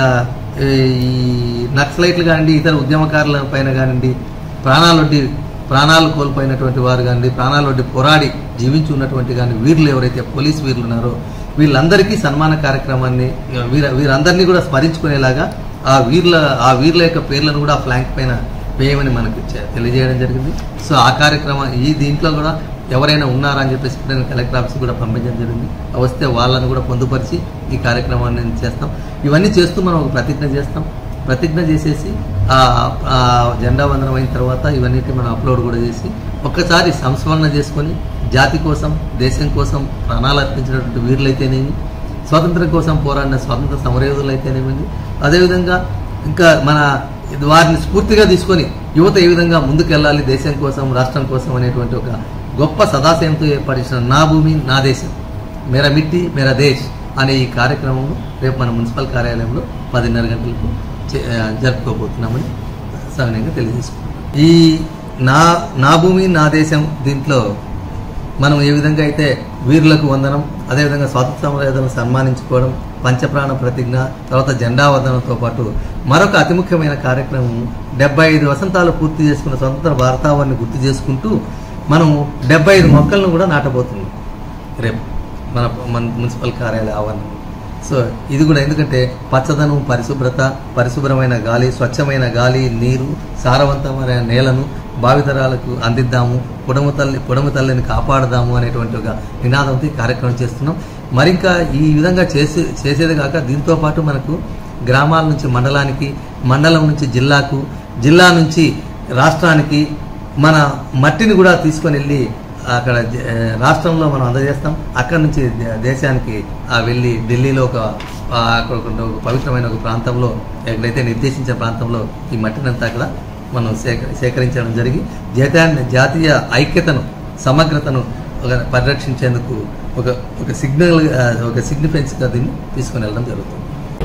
ఈ నక్సలైట్లు కానివ్వండి ఇతర ఉద్యమకారుల పైన కానివ్వండి ప్రాణాలొడ్డి ప్రాణాలు కోల్పోయినటువంటి వారు కానివ్వండి ప్రాణాలొడ్డి పోరాడి జీవించి ఉన్నటువంటి కానీ వీరులు ఎవరైతే పోలీస్ వీరులు ఉన్నారో వీళ్ళందరికీ సన్మాన కార్యక్రమాన్ని వీర వీరందరినీ కూడా స్మరించుకునేలాగా ఆ వీర్ల ఆ వీర్ల యొక్క పేర్లను కూడా ఆ ఫ్లాంక్ పైన వేయమని మనకు చె- తెలియజేయడం జరిగింది సో ఆ కార్యక్రమం ఈ దీంట్లో కూడా ఎవరైనా ఉన్నారా అని చెప్పేసి నేను కలెక్టర్ ఆఫీస్ కూడా పంపించడం జరిగింది వస్తే వాళ్ళని కూడా పొందుపరిచి ఈ కార్యక్రమాన్ని చేస్తాం ఇవన్నీ చేస్తూ మనం ఒక ప్రతిజ్ఞ చేస్తాం ప్రతిజ్ఞ చేసేసి ఆ ఆ జెండా వందనం అయిన తర్వాత ఇవన్నిటి మనం అప్లోడ్ కూడా చేసి ఒక్కసారి సంస్మరణ చేసుకొని జాతి కోసం దేశం కోసం ప్రాణాలు అర్పించినటువంటి వీరులైతేనేమి స్వాతంత్రం కోసం పోరాడిన స్వాతంత్ర సమరయోధులు అయితేనేమింది అదేవిధంగా ఇంకా మన వారిని స్ఫూర్తిగా తీసుకొని యువత ఏ విధంగా ముందుకెళ్ళాలి దేశం కోసం రాష్ట్రం కోసం అనేటువంటి ఒక గొప్ప సదాశయంతో ఏర్పరిచిన నా భూమి నా దేశం మేరా మిట్టి మేరా దేశ్ అనే ఈ కార్యక్రమం రేపు మన మున్సిపల్ కార్యాలయంలో పదిన్నర గంటలకు చే- ఆ, జరుపుకోబోతున్నామని సవినయంగా తెలియజేసుకుంటున్నాం ఈ నా నా భూమి నా దేశం దీంట్లో మనం ఏ విధంగా అయితే వీరులకు వందనం అదేవిధంగా స్వాతంత్ర సమరయోధులను సన్మానించుకోవడం పంచప్రాణ ప్రతిజ్ఞ తర్వాత జెండా వందనంతో పాటు మరొక అతి ముఖ్యమైన కార్యక్రమం డెబ్బై ఐదు వసంతాలు పూర్తి చేసుకున్న స్వతంత్ర భారతావాన్ని గుర్తు చేసుకుంటూ మనం డెబ్బై ఐదు మొక్కలను కూడా నాటబోతున్నాం రేపు మన మన మున్సిపల్ కార్యాలయ ఆవరణం సో ఇది కూడా ఎందుకంటే పచ్చదనం పరిశుభ్రత పరిశుభ్రమైన గాలి స్వచ్ఛమైన గాలి నీరు సారవంతమైన నేలను భావితరాలకు అందిద్దాము పొడము తల్లి పొడము తల్లిని కాపాడదాము అనేటువంటి ఒక నినాదంతో ఈ కార్యక్రమం చేస్తున్నాం మరింకా ఈ విధంగా చేసే చేసేది కాక దీంతో పాటు మనకు గ్రామాల నుంచి మండలానికి మండలం నుంచి జిల్లాకు జిల్లా నుంచి రాష్ట్రానికి మన మట్టిని కూడా తీసుకొని వెళ్ళి అక్కడ జ- ఆ, రాష్ట్రంలో మనం అందజేస్తాం అక్కడ నుంచి దే- దేశానికి ఆ వెళ్ళి ఢిల్లీలో ఒక ఆ, అక్కడ ఒక ఒక పవిత్రమైన ఒక ప్రాంతంలో ఎక్కడైతే నిర్దేశించిన ప్రాంతంలో ఈ మట్టినంతా కూడా మనం సేక సేకరించడం జరిగి జాతీయ జాతీయ ఐక్యతను సమగ్రతను ఒక పరిరక్షించేందుకు ఒక ఒక సిగ్నల్ ఆ, ఒక సిగ్నిఫికెన్స్గా దీన్ని తీసుకుని వెళ్ళడం జరుగుతుంది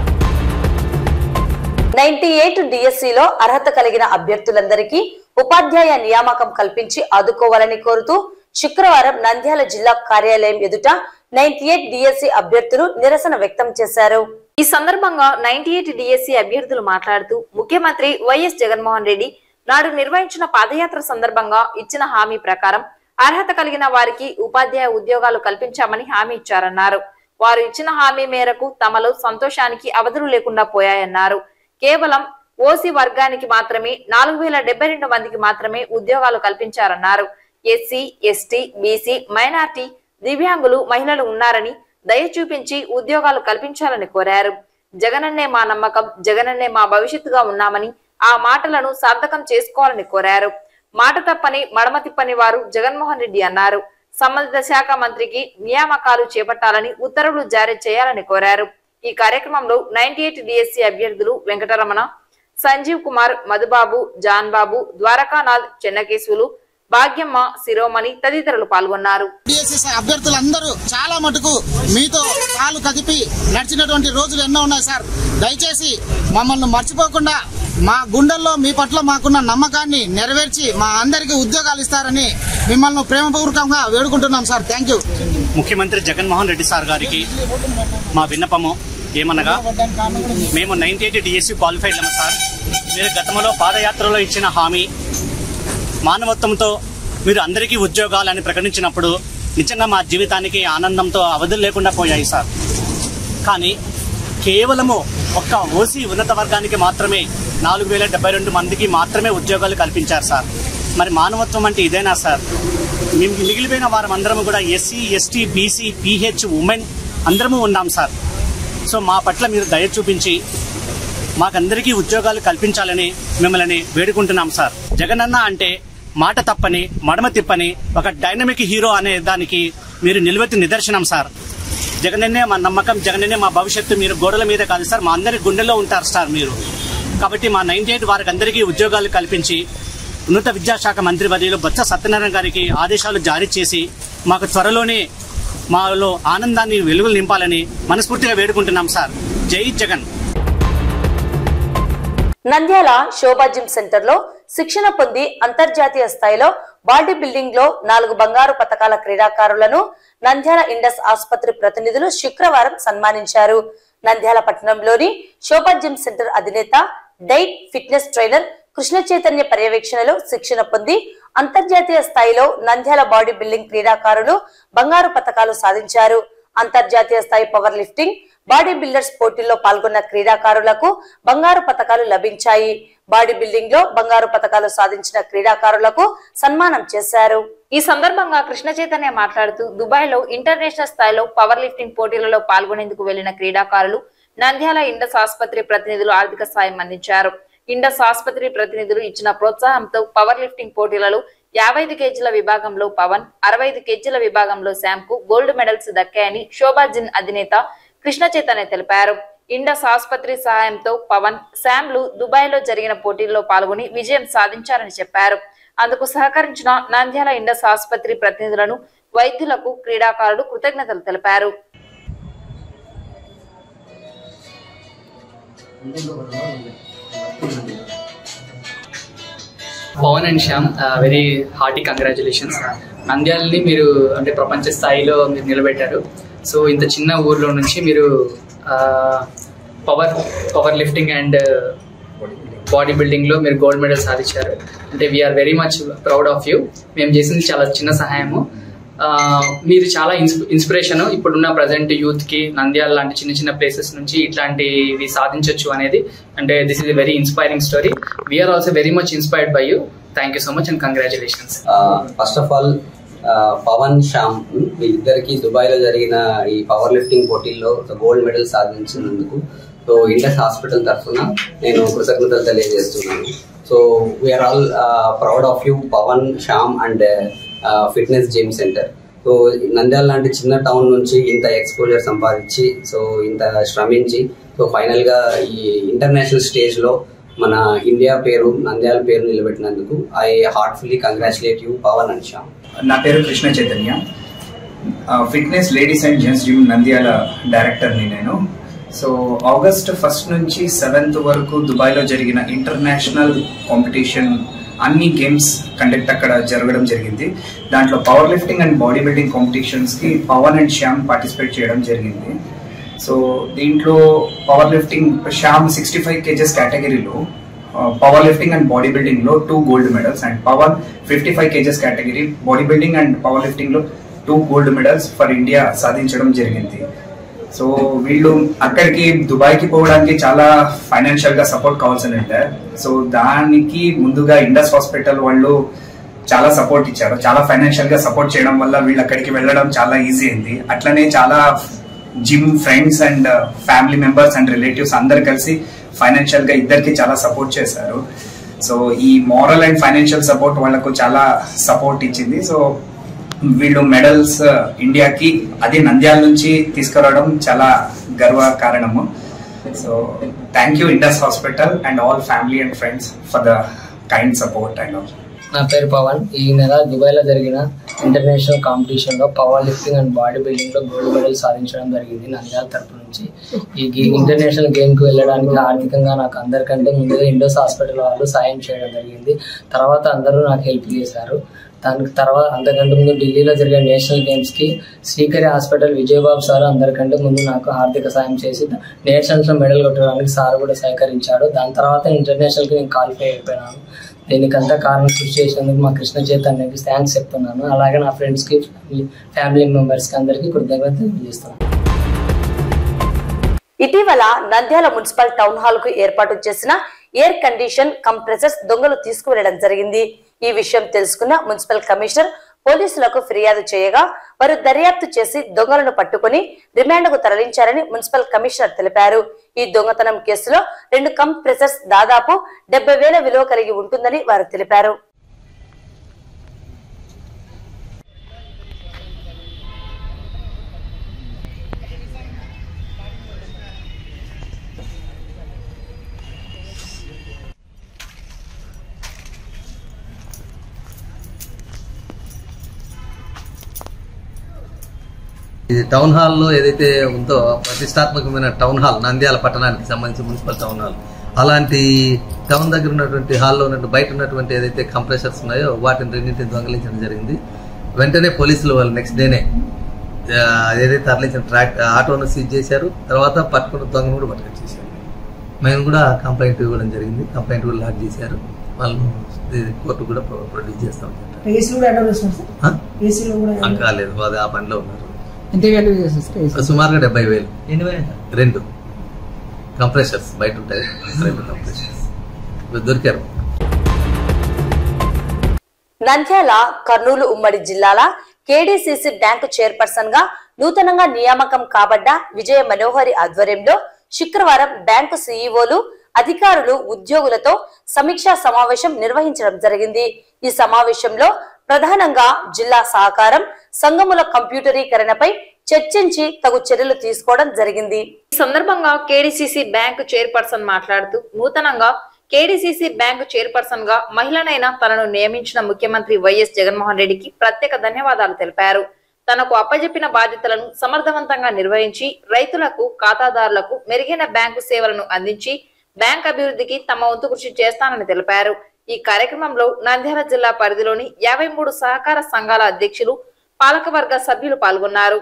నైన్టీ ఎయిట్ డిఎస్సిలో అర్హత కలిగిన అభ్యర్థులందరికీ ఉపాధ్యాయ నియామకం కల్పించి ఆదుకోవాలని కోరుతూ శుక్రవారం నంద్యాల జిల్లా కార్యాలయం ఎదుట నైన్టీ ఎయిట్ డిఎస్సి అభ్యర్థులు నిరసన వ్యక్తం చేశారు ఈ సందర్భంగా నైన్టీ ఎయిట్ డిఎస్సి అభ్యర్థులు మాట్లాడుతూ ముఖ్యమంత్రి వైఎస్ జగన్మోహన్ రెడ్డి నాడు నిర్వహించిన పాదయాత్ర సందర్భంగా ఇచ్చిన హామీ ప్రకారం అర్హత కలిగిన వారికి ఉపాధ్యాయ ఉద్యోగాలు కల్పించామని హామీ ఇచ్చారన్నారు వారు ఇచ్చిన హామీ మేరకు తమలో సంతోషానికి అవధులు లేకుండా పోయాయన్నారు కేవలం ఓసీ వర్గానికి మాత్రమే నాలుగు వేల డెబ్బై రెండు మందికి మాత్రమే ఉద్యోగాలు కల్పించారన్నారు ఎస్సీ ఎస్టీ బీసీ మైనార్టీ దివ్యాంగులు మహిళలు ఉన్నారని దయ చూపించి ఉద్యోగాలు కల్పించాలని కోరారు జగనన్నే మా నమ్మకం జగనన్నే మా భవిష్యత్తుగా ఉన్నామని ఆ మాటలను సార్థకం చేసుకోవాలని కోరారు మాట తప్పని మడమ తిప్పని వారు జగన్మోహన్ రెడ్డి అన్నారు సంబంధిత శాఖ మంత్రికి నియామకాలు చేపట్టాలని ఉత్తర్వులు జారీ చేయాలని కోరారు ఈ కార్యక్రమంలో నైన్టీ ఎయిట్ డిఎస్సి అభ్యర్థులు వెంకటరమణ సంజీవ్ కుమార్ మధుబాబు జాన్ బాబు ద్వారకానాథ్ చెన్నకేశవులు భాగ్యమ్మ శిరోమణి తదితరులు పాల్గొన్నారు డిఎస్సి అభ్యర్థులందరూ చాలా మటుకు మీతో కాలు కదిపి నడిచినటువంటి రోజులు ఎన్నో ఉన్నాయి సార్ దయచేసి మమ్మల్ని మర్చిపోకుండా మా గుండెల్లో మీ పట్ల మాకున్న నమ్మకాన్ని నెరవేర్చి మా అందరికీ ఉద్యోగాలు ఇస్తారని మిమ్మల్ని ప్రేమపూర్వకంగా వేడుకుంటున్నాం సార్ థ్యాంక్ యూ ముఖ్యమంత్రి జగన్మోహన్ రెడ్డి సార్ గారికి మా విన్నపము ఏమనగా మేము నైన్టీ ఎయిట్ డిఎస్సి క్వాలిఫైడ్ అమ్మ సార్ మీరు గతంలో పాదయాత్రలో ఇచ్చిన హామీ మానవత్వంతో మీరు అందరికీ ఉద్యోగాలని ప్రకటించినప్పుడు నిజంగా మా జీవితానికి ఆనందంతో అవధులు లేకుండా పోయాయి సార్ కానీ కేవలము ఒక్క ఓసీ ఉన్నత వర్గానికి మాత్రమే నాలుగు వేల డెబ్బై రెండు మందికి మాత్రమే ఉద్యోగాలు కల్పించారు సార్ మరి మానవత్వం అంటే ఇదేనా సార్ మేము మిగిలిపోయిన వారం అందరము కూడా SC ST BC PH women అందరము ఉన్నాం సార్ సో మా పట్ల మీరు దయ చూపించి మాకందరికీ ఉద్యోగాలు కల్పించాలని మిమ్మల్ని వేడుకుంటున్నాం సార్ జగనన్న అంటే మాట తప్పని మడమ తిప్పని ఒక డైనమిక్ హీరో అనే దానికి మీరు నిలువెత్తి నిదర్శనం సార్ జగనన్నే మా నమ్మకం జగనన్నే మా భవిష్యత్తు మీరు గోడల మీద కాదు సార్ మా అందరి గుండెల్లో ఉంటారు సార్ మీరు కాబట్టి మా నైన్టీ ఎయిట్ వారికి అందరికీ ఉద్యోగాలు కల్పించి ఉన్నత విద్యాశాఖ మంత్రి వర్యులు బొత్స సత్యనారాయణ గారికి ఆదేశాలు జారీ చేసి మాకు త్వరలోనే మాలో ఆనందాన్ని వెలుగులు నింపాలని మనస్ఫూర్తిగా వేడుకుంటున్నాం సార్ జై జగన్ నంద్యాల శోభా జిమ్ సెంటర్ లో శిక్షణ పొంది అంతర్జాతీయ స్థాయిలో బాడీ బిల్డింగ్ లో నాలుగు బంగారు పథకాల క్రీడాకారులను నంద్యాల ఇండస్ ఆసుపత్రి ప్రతినిధులు శుక్రవారం సన్మానించారు నంద్యాల పట్టణంలోని శోభా జిమ్ సెంటర్ అధినేత diet fitness trainer Krishna Chaitanya పర్యవేక్షణలో శిక్షణ పొంది అంతర్జాతీయ స్థాయిలో నంద్యాల బాడీ బిల్డింగ్ క్రీడాకారులు బంగారు పథకాలు సాధించారు అంతర్జాతీయ స్థాయి పవర్ లిఫ్టింగ్ బాడీ బిల్డర్స్ పోటీల్లో పాల్గొన్న క్రీడాకారులకు బంగారు పథకాలు లభించాయి బాడీ బిల్డింగ్ లో బంగారు పథకాలు సాధించిన క్రీడాకారులకు సన్మానం చేశారు ఈ సందర్భంగా కృష్ణ చైతన్య మాట్లాడుతూ దుబాయ్ లో ఇంటర్నేషనల్ స్థాయిలో పవర్ లిఫ్టింగ్ పోటీలలో పాల్గొనేందుకు వెళ్లిన క్రీడాకారులు నంద్యాల ఇండస్ ఆసుపత్రి ప్రతినిధులు ఆర్థిక సాయం అందించారు ఇండస్ ఆసుపత్రి ప్రతినిధులు ఇచ్చిన ప్రోత్సాహంతో పవర్ లిఫ్టింగ్ పోటీలలో యాభై ఐదు కేజీల విభాగంలో పవన్ అరవై ఐదు కేజీల విభాగంలో శామ్ కు గోల్డ్ మెడల్స్ దక్కాయని శోభా జిన్ అధినేత కృష్ణ చైతన్య తెలిపారు ఇండస్ ఆసుపత్రి సహాయంతో పవన్ శామ్లు దుబాయ్ లో జరిగిన పోటీల్లో పాల్గొని విజయం సాధించారని చెప్పారు అందుకు సహకరించిన నంద్యాల ఇండస్ ఆసుపత్రి ప్రతినిధులను వైద్యులకు క్రీడాకారులు కృతజ్ఞతలు తెలిపారు Pavan and Shyam very hearty congratulations నంద్యాలని మీరు అంటే ప్రపంచ స్థాయిలో మీరు నిలబెట్టారు సో ఇంత చిన్న ఊర్లో నుంచి మీరు power power lifting and body బిల్డింగ్లో మీరు గోల్డ్ మెడల్ సాధించారు అంటే we are very much proud of you మేము చేసింది చాలా చిన్న సహాయము ఆ, మీరు చాలా ఇన్స్- ఇన్స్పిరేషన్ ఇప్పుడున్న ప్రజెంట్ యూత్ కి నంద్యాల లాంటి చిన్న చిన్న ప్లేసెస్ నుంచి ఇట్లాంటివి సాధించవచ్చు అనేది అంటే this is a very inspiring story we are also very much inspired by you thank you so much and congratulations first of all Pavan Shyam వీళ్ళిద్దరికి దుబాయ్ లో జరిగిన ఈ పవర్ లిఫ్టింగ్ పోటీల్లో గోల్డ్ మెడల్ సాధించినందుకు సో ఇండస్ హాస్పిటల్ తరఫున నేను కృతజ్ఞతలు తెలియజేస్తున్నాను so we are all proud of you Pavan Shyam and fitness gym centre so Nandyal లాంటి చిన్న టౌన్ నుంచి ఇంత ఎక్స్పోజర్ సంపాదించి సో ఇంత శ్రమించి సో ఫైనల్ గా ఈ ఇంటర్నేషనల్ స్టేజ్ లో మన ఇండియా పేరు నంద్యాల పేరు నిలబెట్టినందుకు I heartfully congratulate you Pavan and Shyam నా పేరు Krishna Chaitanya fitness ladies and gents gym Nandyal డైరెక్టర్ని నేను సో ఆగస్ట్ ఫస్ట్ నుంచి సెవెంత్ వరకు దుబాయ్లో జరిగిన ఇంటర్నేషనల్ కాంపిటీషన్ అన్ని గేమ్స్ కండక్ట్ అక్కడ జరగడం జరిగింది దాంట్లో power lifting and body building కాంపిటీషన్స్కి పవన్ అండ్ శ్యామ్ పార్టిసిపేట్ చేయడం జరిగింది సో దీంట్లో power lifting Shyam sixty five kgs కేటగిరీలో power lifting and body building లో two gold medals and Pavan fifty five kgs category body building and power lifting లో two gold medals for India సాధించడం జరిగింది so వీళ్ళు అక్కడికి దుబాయ్కి పోవడానికి చాలా ఫైనాన్షియల్ గా సపోర్ట్ కావాల్సి ఉంటే సో దానికి ముందుగా ఇండస్ హాస్పిటల్ వాళ్ళు చాలా సపోర్ట్ ఇచ్చారు చాలా ఫైనాన్షియల్ గా సపోర్ట్ చేయడం వల్ల వీళ్ళు అక్కడికి వెళ్ళడం చాలా ఈజీ అయింది అట్లనే చాలా gym friends and family members and relatives అందరు కలిసి ఫైనాన్షియల్ గా ఇద్దరికి చాలా సపోర్ట్ చేశారు సో ఈ మోరల్ అండ్ ఫైనాన్షియల్ సపోర్ట్ వాళ్ళకు చాలా సపోర్ట్ ఇచ్చింది సో వీళ్ళు మెడల్స్ ఇండియాకి అది నంద్యాల నుంచి తీసుకురావడం చాలా గర్వ కారణము so thank you Indus hospital and all family and friends for the kind support and all నా పేరు పవన్ ఈ నెల దుబాయ్లో జరిగిన ఇంటర్నేషనల్ కాంపిటీషన్లో పవర్ లిఫ్టింగ్ అండ్ బాడీ బిల్డింగ్లో గోల్డ్ మెడల్ సాధించడం జరిగింది నంద్యాల తరపు నుంచి ఈ గే ఇంటర్నేషనల్ గేమ్కి వెళ్ళడానికి ఆర్థికంగా నాకు అందరికంటే ముందుగా ఇండోస్ హాస్పిటల్ వాళ్ళు సాయం చేయడం జరిగింది తర్వాత అందరూ నాకు హెల్ప్ చేశారు దానికి తర్వాత అంతకంటే ముందు ఢిల్లీలో జరిగే నేషనల్ గేమ్స్కి శ్రీకరి హాస్పిటల్ విజయబాబు సార్ అందరికంటే ముందు నాకు ఆర్థిక సాయం చేసి నేషనల్స్లో మెడల్ కొట్టడానికి సార్ కూడా సహకరించాడు దాని తర్వాత ఇంటర్నేషనల్కి నేను క్వాలిఫై అయిపోయినాను దీనికంతా కారణం కృషి చేసినందుకు మా కృష్ణ చైతన్యకి థ్యాంక్స్ చెప్తున్నాను అలాగే నా ఫ్రెండ్స్కి ఫ్యామిలీ మెంబర్స్కి అందరికీ కృతజ్ఞత తెలియజేస్తున్నాను ఇటీవల నంద్యాల మున్సిపల్ టౌన్ హాల్ కు ఏర్పాటు చేసిన ఎయిర్ కండిషన్ కంప్రెసర్స్ దొంగలు తీసుకువెళ్లడం జరిగింది ఈ విషయం తెలుసుకున్న మున్సిపల్ కమిషనర్ పోలీసులకు ఫిర్యాదు చేయగా వారు దర్యాప్తు చేసి దొంగలను పట్టుకుని రిమాండ్ కు తరలించారని మున్సిపల్ కమిషనర్ తెలిపారు ఈ దొంగతనం కేసులో రెండు కంప్రెసర్స్ దాదాపు డెబ్బై వేల విలువ కలిగి ఉంటుందని వారు తెలిపారు ఇది టౌన్ హాల్లో ఏదైతే ఉందో ప్రతిష్టాత్మకమైన టౌన్ హాల్ నంద్యాల పట్టణానికి సంబంధించి మున్సిపల్ టౌన్ హాల్ అలాంటి టౌన్ దగ్గర ఉన్నటువంటి హాల్లో ఉన్నటువంటి బయట ఉన్నటువంటి ఏదైతే కంప్రెషర్స్ ఉన్నాయో వాటిని రెండింటిని దొంగలించడం జరిగింది వెంటనే పోలీసులు వాళ్ళు నెక్స్ట్ డేనే ఆ, ఏదైతే తరలించిన ట్రాక్ ఆటోను సీజ్ చేశారు తర్వాత పట్టుకున్న దొంగను కూడా పట్టుకొచ్చేసారు మేము కూడా కంప్లైంట్ ఇవ్వడం జరిగింది కంప్లైంట్ కూడా లాక్ చేశారు వాళ్ళు కోర్టు కూడా ప్రొ- ప్రొడ్యూస్ చేస్తాం ఏసీలో కూడా అటెండ్ చేస్తున్నారు సార్ ఆ? ఏసీలో కూడా ఆ, కాలేదు అది ఆ పనిలో ఉన్నారు ఎంత వాల్యూ చేస్తారు సార్ ఏసీ సుమారుగా డెబ్బై వేలు ఎన్ని వేలు రెండు కంప్రెషర్స్ బయట ఉంటాయి రెండు కంప్రెషర్స్ ఇవి దొరికారు నంద్యాల కర్నూలు ఉమ్మడి జిల్లాల కేడీసీసీ బ్యాంకు చైర్పర్సన్ గా నూతనంగా నియామకం కాబడ్డ విజయ మనోహరి ఆధ్వర్యంలో శుక్రవారం బ్యాంకు సీఈఓలు అధికారులు ఉద్యోగులతో సమీక్షా సమావేశం నిర్వహించడం జరిగింది ఈ సమావేశంలో ప్రధానంగా జిల్లా సహకారం సంఘముల కంప్యూటరీకరణపై చర్చించి తగు చర్యలు తీసుకోవడం జరిగింది ఈ సందర్భంగా కేడీసీసీ బ్యాంకు చైర్పర్సన్ మాట్లాడుతూ నూతనంగా కేడీసీసీ బ్యాంకు చైర్పర్సన్ గా మహిళనైన తనను నియమించిన ముఖ్యమంత్రి వైఎస్ జగన్మోహన్ రెడ్డికి ప్రత్యేక ధన్యవాదాలు తెలిపారు తనకు అప్పజెప్పిన బాధ్యతలను సమర్థవంతంగా నిర్వహించి రైతులకు ఖాతాదారులకు మెరుగైన బ్యాంకు సేవలను అందించి బ్యాంక్ అభివృద్ధికి తమ వంతు కృషి చేస్తానని తెలిపారు ఈ కార్యక్రమంలో నంద్యాల జిల్లా పరిధిలోని యాభై మూడు సహకార సంఘాల అధ్యక్షులు పాలకవర్గ సభ్యులు పాల్గొన్నారు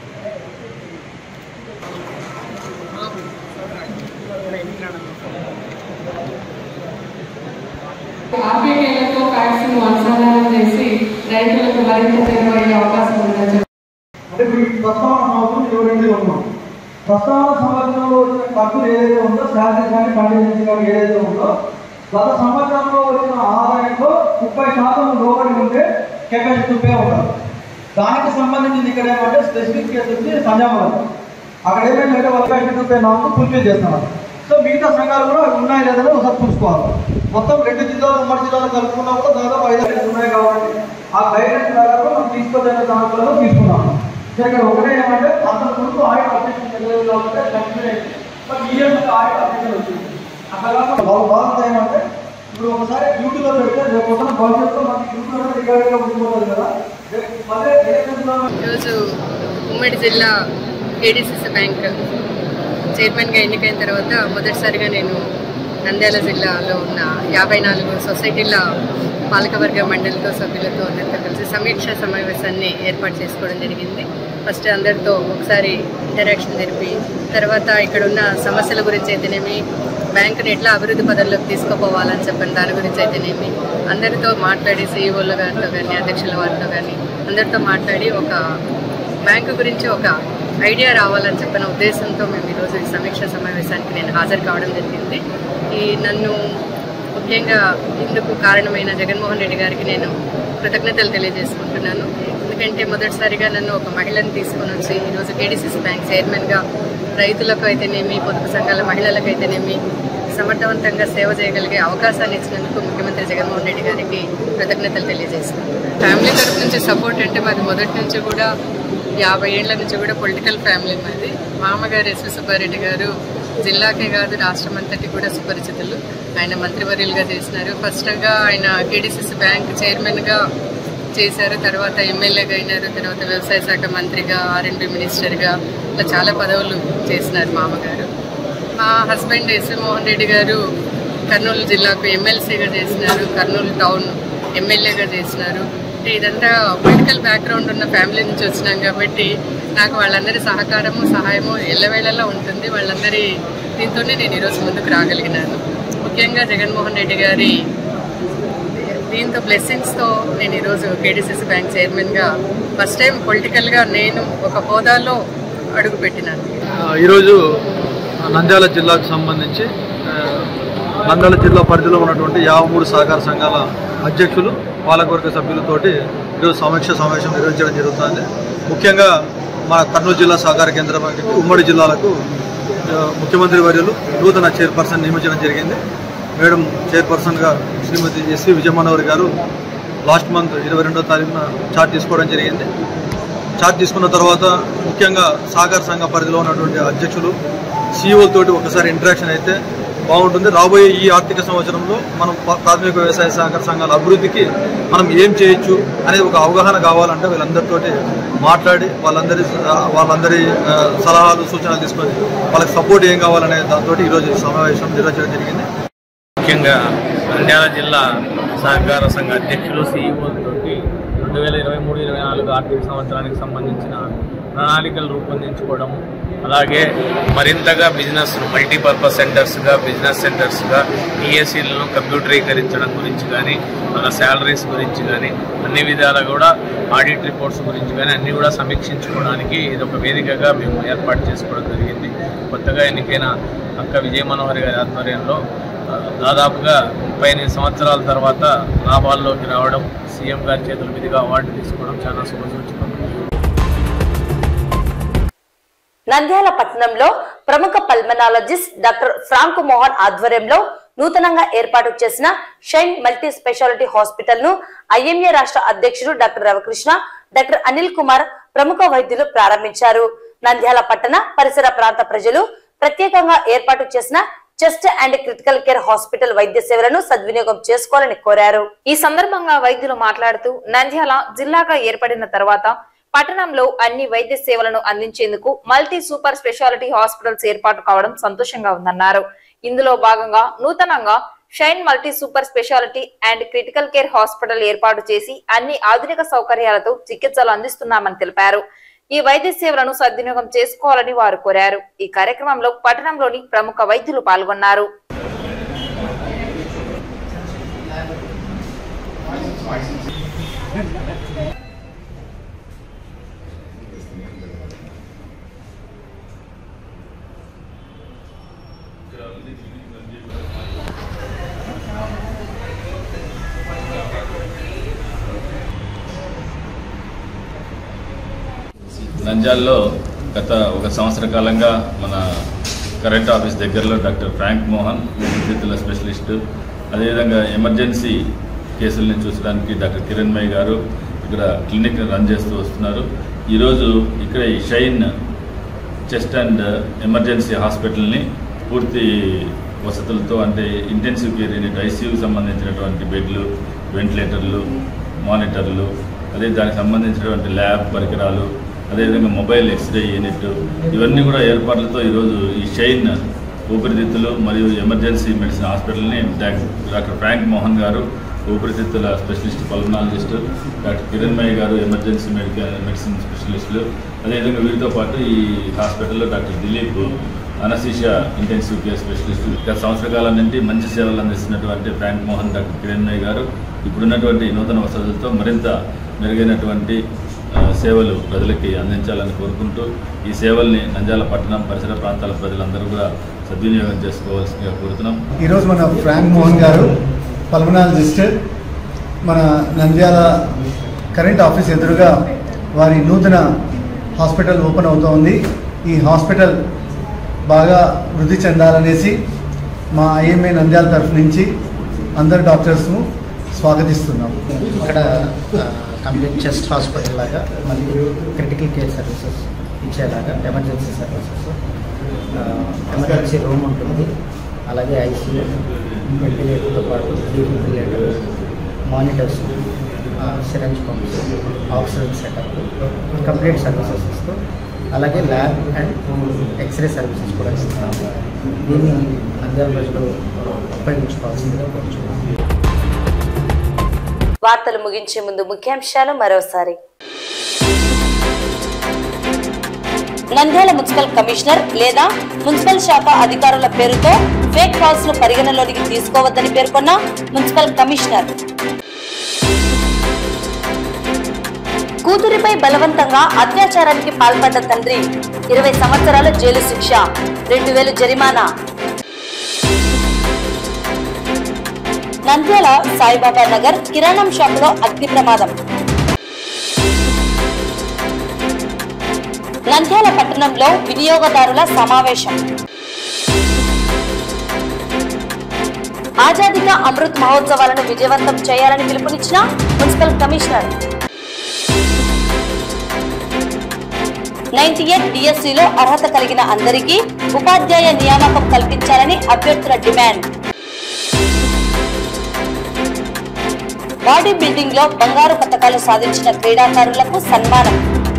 ఆర్బీఐలతో ట్యాక్స్ను అనుసంధానం చేసి రైతులకు మరింత చేరువయ్యే అవకాశం ఉందని అంటే మీకు ప్రస్తావన సంవత్సరం ఇరవై రెండు ఉన్నాం ప్రస్తావన సంవత్సరంలో వచ్చిన ఖర్చులు ఏదైతే ఉందో శాలరీ కానీ కంటిన్యూన్సీ కానీ ఏదైతే ఉందో గత సంవత్సరంలో వచ్చిన ఆదాయంలో ముప్పై శాతం లోబడి ఉంటే కెపాసిటీ పే ఉంటారు దానికి సంబంధించింది ఇక్కడ ఏమంటే స్పెసిఫిక్ కేసు వచ్చి సంజామలం అక్కడ ఏమైందంటే వాళ్ళ కెపాసిటీ పే నాలుగు ఫుల్ఫిల్ చేస్తున్నారు సో మిగతా సంఘాలు కూడా అవి ఉన్నాయి లేదని ఒకసారి చూసుకోవాలి మొత్తం రెండు జిల్లాలు ఉమ్మడి జిల్లాలు కలుపుకున్నా కూడా దాదాపు ఐదు ఐదు ఉన్నాయి కాబట్టి ఆ గైడెన్స్ ప్రకారం మనం తీసుకోదైన దాంట్లో తీసుకున్నాము సో ఇక్కడ ఒకటే ఏమంటే అంతకు ముందు ఆయిల్ అప్డేషన్ తెలియదు అంటే కంటిన్యూ అయింది బట్ ఈ ఇయర్ మనకి ఆయిల్ అప్డేషన్ వచ్చింది అట్లా కాకుండా వాళ్ళ బాధ్యత ఏమంటే ఇప్పుడు ఒకసారి డ్యూటీలో పెడితే రేపు పొద్దున భవిష్యత్తులో మనకి డ్యూటీలో రికార్డుగా ఉండిపోతుంది కదా రేపు మళ్ళీ ఏ రోజులో ఈరోజు ఉమ్మడి జిల్లా ఏడీసీసీ బ్యాంక్ చైర్మన్గా ఎన్నికైన తర్వాత మొదటిసారిగా నేను నంద్యాల జిల్లాలో ఉన్న యాభై నాలుగు సొసైటీల పాలకవర్గ మండలితో సభ్యులతో అందరితో కలిసి సమీక్ష సమావేశాన్ని ఏర్పాటు చేసుకోవడం జరిగింది ఫస్ట్ అందరితో ఒకసారి ఇంటరాక్షన్ జరిపి తర్వాత ఇక్కడ ఉన్న సమస్యల గురించి అయితేనేమి బ్యాంకుని ఎట్లా అభివృద్ధి పదంలోకి తీసుకుపోవాలని చెప్పిన దాని గురించి అయితేనేమి అందరితో మాట్లాడి సీఈఓల గారితో కానీ అధ్యక్షుల వారితో కానీ అందరితో మాట్లాడి ఒక బ్యాంకు గురించి ఒక ఐడియా రావాలని చెప్పిన ఉద్దేశంతో మేము ఈరోజు ఈ సమీక్ష సమావేశానికి నేను హాజరు కావడం జరిగింది ఈ నన్ను ముఖ్యంగా ఇందుకు కారణమైన జగన్మోహన్ రెడ్డి గారికి నేను కృతజ్ఞతలు తెలియజేసుకుంటున్నాను ఎందుకంటే మొదటిసారిగా నన్ను ఒక మహిళను తీసుకొని వచ్చి ఈరోజు కేడీసీసీ బ్యాంక్ చైర్మన్గా రైతులకు అయితేనేమి పొదుపు సంఘాల మహిళలకు అయితేనేమి సమర్థవంతంగా సేవ చేయగలిగే అవకాశాన్ని ఇచ్చినందుకు ముఖ్యమంత్రి జగన్మోహన్ రెడ్డి గారికి కృతజ్ఞతలు తెలియజేసుకుంటున్నాను ఫ్యామిలీ తరఫు నుంచి సపోర్ట్ అంటే మాది మొదటి నుంచి కూడా యాభై ఏళ్ల నుంచి కూడా పొలిటికల్ ఫ్యామిలీ మాది మామగారు ఎస్వి సుబ్బారెడ్డి గారు జిల్లాకే కాదు రాష్ట్రం అంతటి కూడా సుపరిచితులు ఆయన మంత్రివర్యులుగా చేసినారు ఫస్ట్గా ఆయన కేడీసీసీ బ్యాంక్ చైర్మన్గా చేశారు తర్వాత ఎమ్మెల్యేగా అయినారు తర్వాత వ్యవసాయ శాఖ మంత్రిగా ఆర్ఎండ్బి మినిస్టర్గా ఇట్లా చాలా పదవులు చేసినారు మామగారు మా హస్బెండ్ ఎస్వి మోహన్ రెడ్డి గారు కర్నూలు జిల్లాకు ఎమ్మెల్సీగా చేసినారు కర్నూలు టౌన్ ఎమ్మెల్యేగా చేసినారు అంటే ఇదంతా పొలిటికల్ బ్యాక్గ్రౌండ్ ఉన్న ఫ్యామిలీ నుంచి వచ్చినాం కాబట్టి నాకు వాళ్ళందరి సహకారము సహాయము ఎల్లవేళలా ఉంటుంది వాళ్ళందరి దీంతోనే నేను ఈరోజు ముందుకు రాగలిగినాను ముఖ్యంగా జగన్మోహన్ రెడ్డి గారి దీంతో బ్లెస్సింగ్స్తో నేను ఈరోజు కేడీసీసీ బ్యాంక్ చైర్మన్గా ఫస్ట్ టైం పొలిటికల్గా నేను ఒక హోదాలో అడుగుపెట్టినాను ఆ, ఈరోజు నంద్యాల జిల్లాకు సంబంధించి ఆ, నంద్యాల జిల్లా పరిధిలో ఉన్నటువంటి యాభై మూడు సహకార సంఘాల అధ్యక్షులు పాలకవర్గ సభ్యులతోటి ఈరోజు సమీక్ష సమావేశం నిర్వహించడం జరుగుతుంది ముఖ్యంగా మా కర్నూలు జిల్లా సహకార కేంద్రానికి ఉమ్మడి జిల్లాలకు ఆ, ముఖ్యమంత్రి వర్యులు నూతన చైర్పర్సన్ నియమించడం జరిగింది మేడం చైర్పర్సన్గా శ్రీమతి ఎస్వి విజయమనోహర్ గారు లాస్ట్ మంత్ ఇరవై రెండో తారీఖున చార్జ్ తీసుకోవడం జరిగింది చార్జ్ తీసుకున్న తర్వాత ముఖ్యంగా సహకార సంఘ పరిధిలో ఉన్నటువంటి అధ్యక్షులు సీఈఓలతోటి ఒకసారి ఇంటరాక్షన్ అయితే బాగుంటుంది రాబోయే ఈ ఆర్థిక సంవత్సరంలో మనం పా- ప్రాథమిక వ్యవసాయ సహకార సంఘాల అభివృద్ధికి మనం ఏం చేయొచ్చు అనేది ఒక అవగాహన కావాలంటే వీళ్ళందరితోటి మాట్లాడి వాళ్ళందరి వాళ్ళందరి ఆ, సలహాలు సూచనలు తీసుకొని వాళ్ళకి సపోర్ట్ ఏం కావాలనే దాంతో ఈరోజు ఈ సమావేశం నిర్వహించడం జరిగింది ముఖ్యంగా నంద్యాల జిల్లా సహకార సంఘ అధ్యక్షులు సీఈఓలతోటి రెండు వేల ఇరవై మూడు ఇరవై నాలుగు ఆర్థిక సంవత్సరానికి సంబంధించిన ప్రణాళికలు రూపొందించుకోవడం అలాగే మరింతగా బిజినెస్ మల్టీపర్పస్ సెంటర్స్గా బిజినెస్ సెంటర్స్గా ఈఎస్సీలను కంప్యూటరీకరించడం గురించి కానీ మన శాలరీస్ గురించి కానీ అన్ని విధాలుగా కూడా ఆడిట్ రిపోర్ట్స్ గురించి కానీ అన్ని కూడా సమీక్షించుకోవడానికి ఇది ఒక వేదికగా మేము ఏర్పాటు చేసుకోవడం జరిగింది కొత్తగా ఎన్నికైన అక్క విజయ మనోహర్ గారి ఆధ్వర్యంలో ఆ, దాదాపుగా ముప్పై ఎనిమిది సంవత్సరాల తర్వాత లాభాల్లోకి రావడం సీఎం గారి చేతుల మీదుగా అవార్డు తీసుకోవడం చాలా శుభసూచకం నంద్యాల పట్టణంలో ప్రముఖ పల్మనాలజిస్ట్ డాక్టర్ ఫ్రాంక్ మోహన్ ఆధ్వర్యంలో నూతనంగా ఏర్పాటు చేసిన షైన్ మల్టీ స్పెషాలిటీ హాస్పిటల్ ను ఐఎంఏ రాష్ట్ర అధ్యక్షుడు డాక్టర్ రవికృష్ణ డాక్టర్ అనిల్ కుమార్ ప్రముఖ వైద్యులు ప్రారంభించారు నంద్యాల పట్టణ పరిసర ప్రాంత ప్రజలు ప్రత్యేకంగా ఏర్పాటు చేసిన chest and critical care hospital వైద్య సేవలను సద్వినియోగం చేసుకోవాలని కోరారు ఈ సందర్భంగా వైద్యులు మాట్లాడుతూ నంద్యాల జిల్లాగా ఏర్పడిన తర్వాత పట్టణంలో అన్ని వైద్య సేవలను అందించేందుకు మల్టీ సూపర్ స్పెషాలిటీ హాస్పిటల్స్ ఏర్పాటు కావడం సంతోషంగా ఉందన్నారు ఇందులో భాగంగా నూతనంగా shine multi super speciality and critical care hospital ఏర్పాటు చేసి అన్ని ఆధునిక సౌకర్యాలతో చికిత్సలు అందిస్తున్నామని తెలిపారు ఈ వైద్య సేవలను సద్వినియోగం చేసుకోవాలని వారు కోరారు ఈ కార్యక్రమంలో పట్టణంలోని ప్రముఖ వైద్యులు పాల్గొన్నారు నంద్యాలలో గత ఒక సంవత్సర కాలంగా మన కరెంట్ ఆఫీస్ దగ్గరలో డాక్టర్ ఫ్రాంక్ మోహన్ విద్యుత్తుల స్పెషలిస్ట్ అదేవిధంగా ఎమర్జెన్సీ కేసుల్ని చూసడానికి డాక్టర్ కిరణ్మయ్ గారు ఇక్కడ క్లినిక్ రన్ చేస్తూ వస్తున్నారు ఈరోజు ఇక్కడ ఈ షైన్ చెస్ట్ అండ్ ఎమర్జెన్సీ హాస్పిటల్ని పూర్తి వసతులతో అంటే ఇంటెన్సివ్ కేర్ యూనిట్ ఐసీయూకి సంబంధించినటువంటి బెడ్లు వెంటిలేటర్లు మానిటర్లు అదే దానికి సంబంధించినటువంటి ల్యాబ్ పరికరాలు అదేవిధంగా మొబైల్ ఎక్స్రే యూనిట్ ఇవన్నీ కూడా ఏర్పాట్లతో ఈరోజు ఈ షైన్ ఊపిరితిత్తులు మరియు ఎమర్జెన్సీ మెడిసిన్ హాస్పిటల్ని డాక్- డాక్టర్ ఫ్రాంక్ మోహన్ గారు ఊపిరితిత్తుల స్పెషలిస్ట్ పల్మనాలజిస్ట్ డాక్టర్ కిరణ్మయ్య గారు ఎమర్జెన్సీ మెడికల్ మెడిసిన్ స్పెషలిస్టులు అదేవిధంగా వీరితో పాటు ఈ హాస్పిటల్లో doctor Dilip anaesthesia intensive care specialist గత సంవత్సర కాలం నుండి మంచి సేవలు అందిస్తున్నటువంటి ఫ్రాంక్ మోహన్ డాక్టర్ కిరణ్మయ్య గారు ఇప్పుడున్నటువంటి నూతన వసతులతో మరింత మెరుగైనటువంటి ఆ, సేవలు ప్రజలకి అందించాలని కోరుకుంటూ ఈ సేవల్ని నంద్యాల పట్టణం పరిసర ప్రాంతాల ప్రజలందరూ కూడా సద్వినియోగం చేసుకోవాల్సిందిగా కోరుతున్నాం ఈరోజు మన ఫ్రాంక్ మోహన్ గారు పల్మనాలజిస్ట్ మన నంద్యాల కరెంట్ ఆఫీస్ ఎదురుగా వారి నూతన హాస్పిటల్ ఓపెన్ అవుతోంది ఈ హాస్పిటల్ బాగా వృద్ధి చెందాలనేసి మా ఐఎంఏ నంద్యాల తరఫు నుంచి అందరు డాక్టర్స్ను స్వాగతిస్తున్నాం ఇక్కడ కంప్లీట్ చెస్ట్ హాస్పిటల్ లాగా మళ్ళీ క్రిటికల్ కేర్ సర్వీసెస్ ఇచ్చేలాగా ఎమర్జెన్సీ సర్వీసెస్ ఎమర్జెన్సీ రూమ్ ఉంటుంది అలాగే ఐసీయూ వెంటిలేటర్తో పాటు defibrillator monitors syringe pumps oxygen setup complete services ఇస్తూ అలాగే ల్యాబ్ అండ్ ఎక్స్రే సర్వీసెస్ కూడా ఇస్తున్నాము దీన్ని నంద్యాల ప్రజలు ఉపయోగించుకోవాల్సిందిగా కోరుచున్నాము వార్తలు ముగించే ముందు ముఖ్యాంశాలు మరోసారి నంద్యాల మున్సిపల్ కమిషనర్ లేదా మున్సిపల్ శాఖ అధికారుల పేరుతో ఫేక్ కాల్స్ ను పరిగణలోనికి తీసుకోవద్దని పేర్కొన్న మున్సిపల్ కమిషనర్ కూతురిపై బలవంతంగా అత్యాచారానికి పాల్పడ్డ తండ్రి ఇరవై సంవత్సరాల జైలు శిక్ష రెండు వేలు జరిమానా నంద్యాల సాయిబాబా నగర్ కిరాణం షాప్ లో అగ్ని ప్రమాదం నంద్యాల పట్టణంలో వినియోగదారుల సమావేశం ఆజాదీగా అమృత్ మహోత్సవాలను విజయవంతం చేయాలని పిలుపునిచ్చిన మున్సిపల్ కమిషనర్ నైన్టీ ఎయిట్ డిఎస్సిలో అర్హత కలిగిన అందరికీ ఉపాధ్యాయ నియామకం కల్పించాలని అభ్యర్థుల డిమాండ్ బాడీ బిల్డింగ్ లో బంగారు పథకాలు సాధించిన క్రీడాకారులకు సన్మానం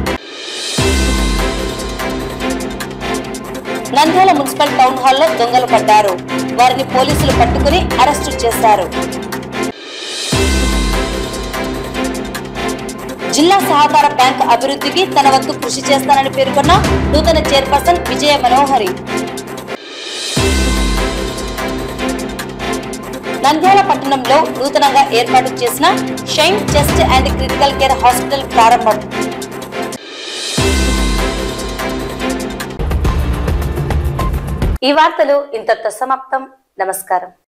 నంద్యాల మున్సిపల్ టౌన్ హాల్లో దొంగలు పడ్డారు వారిని పోలీసులు పట్టుకుని అరెస్టు చేశారు జిల్లా సహకార బ్యాంక్ అభివృద్ధికి తన వంతు కృషి చేస్తానని పేర్కొన్న నూతన చైర్పర్సన్ విజయ మనోహరి నంద్యాల పట్టణంలో నూతనంగా ఏర్పాటు చేసిన shine chest and critical care hospital ప్రారంభం ఈ వార్తలు ఇంతటితో సమాప్తం నమస్కారం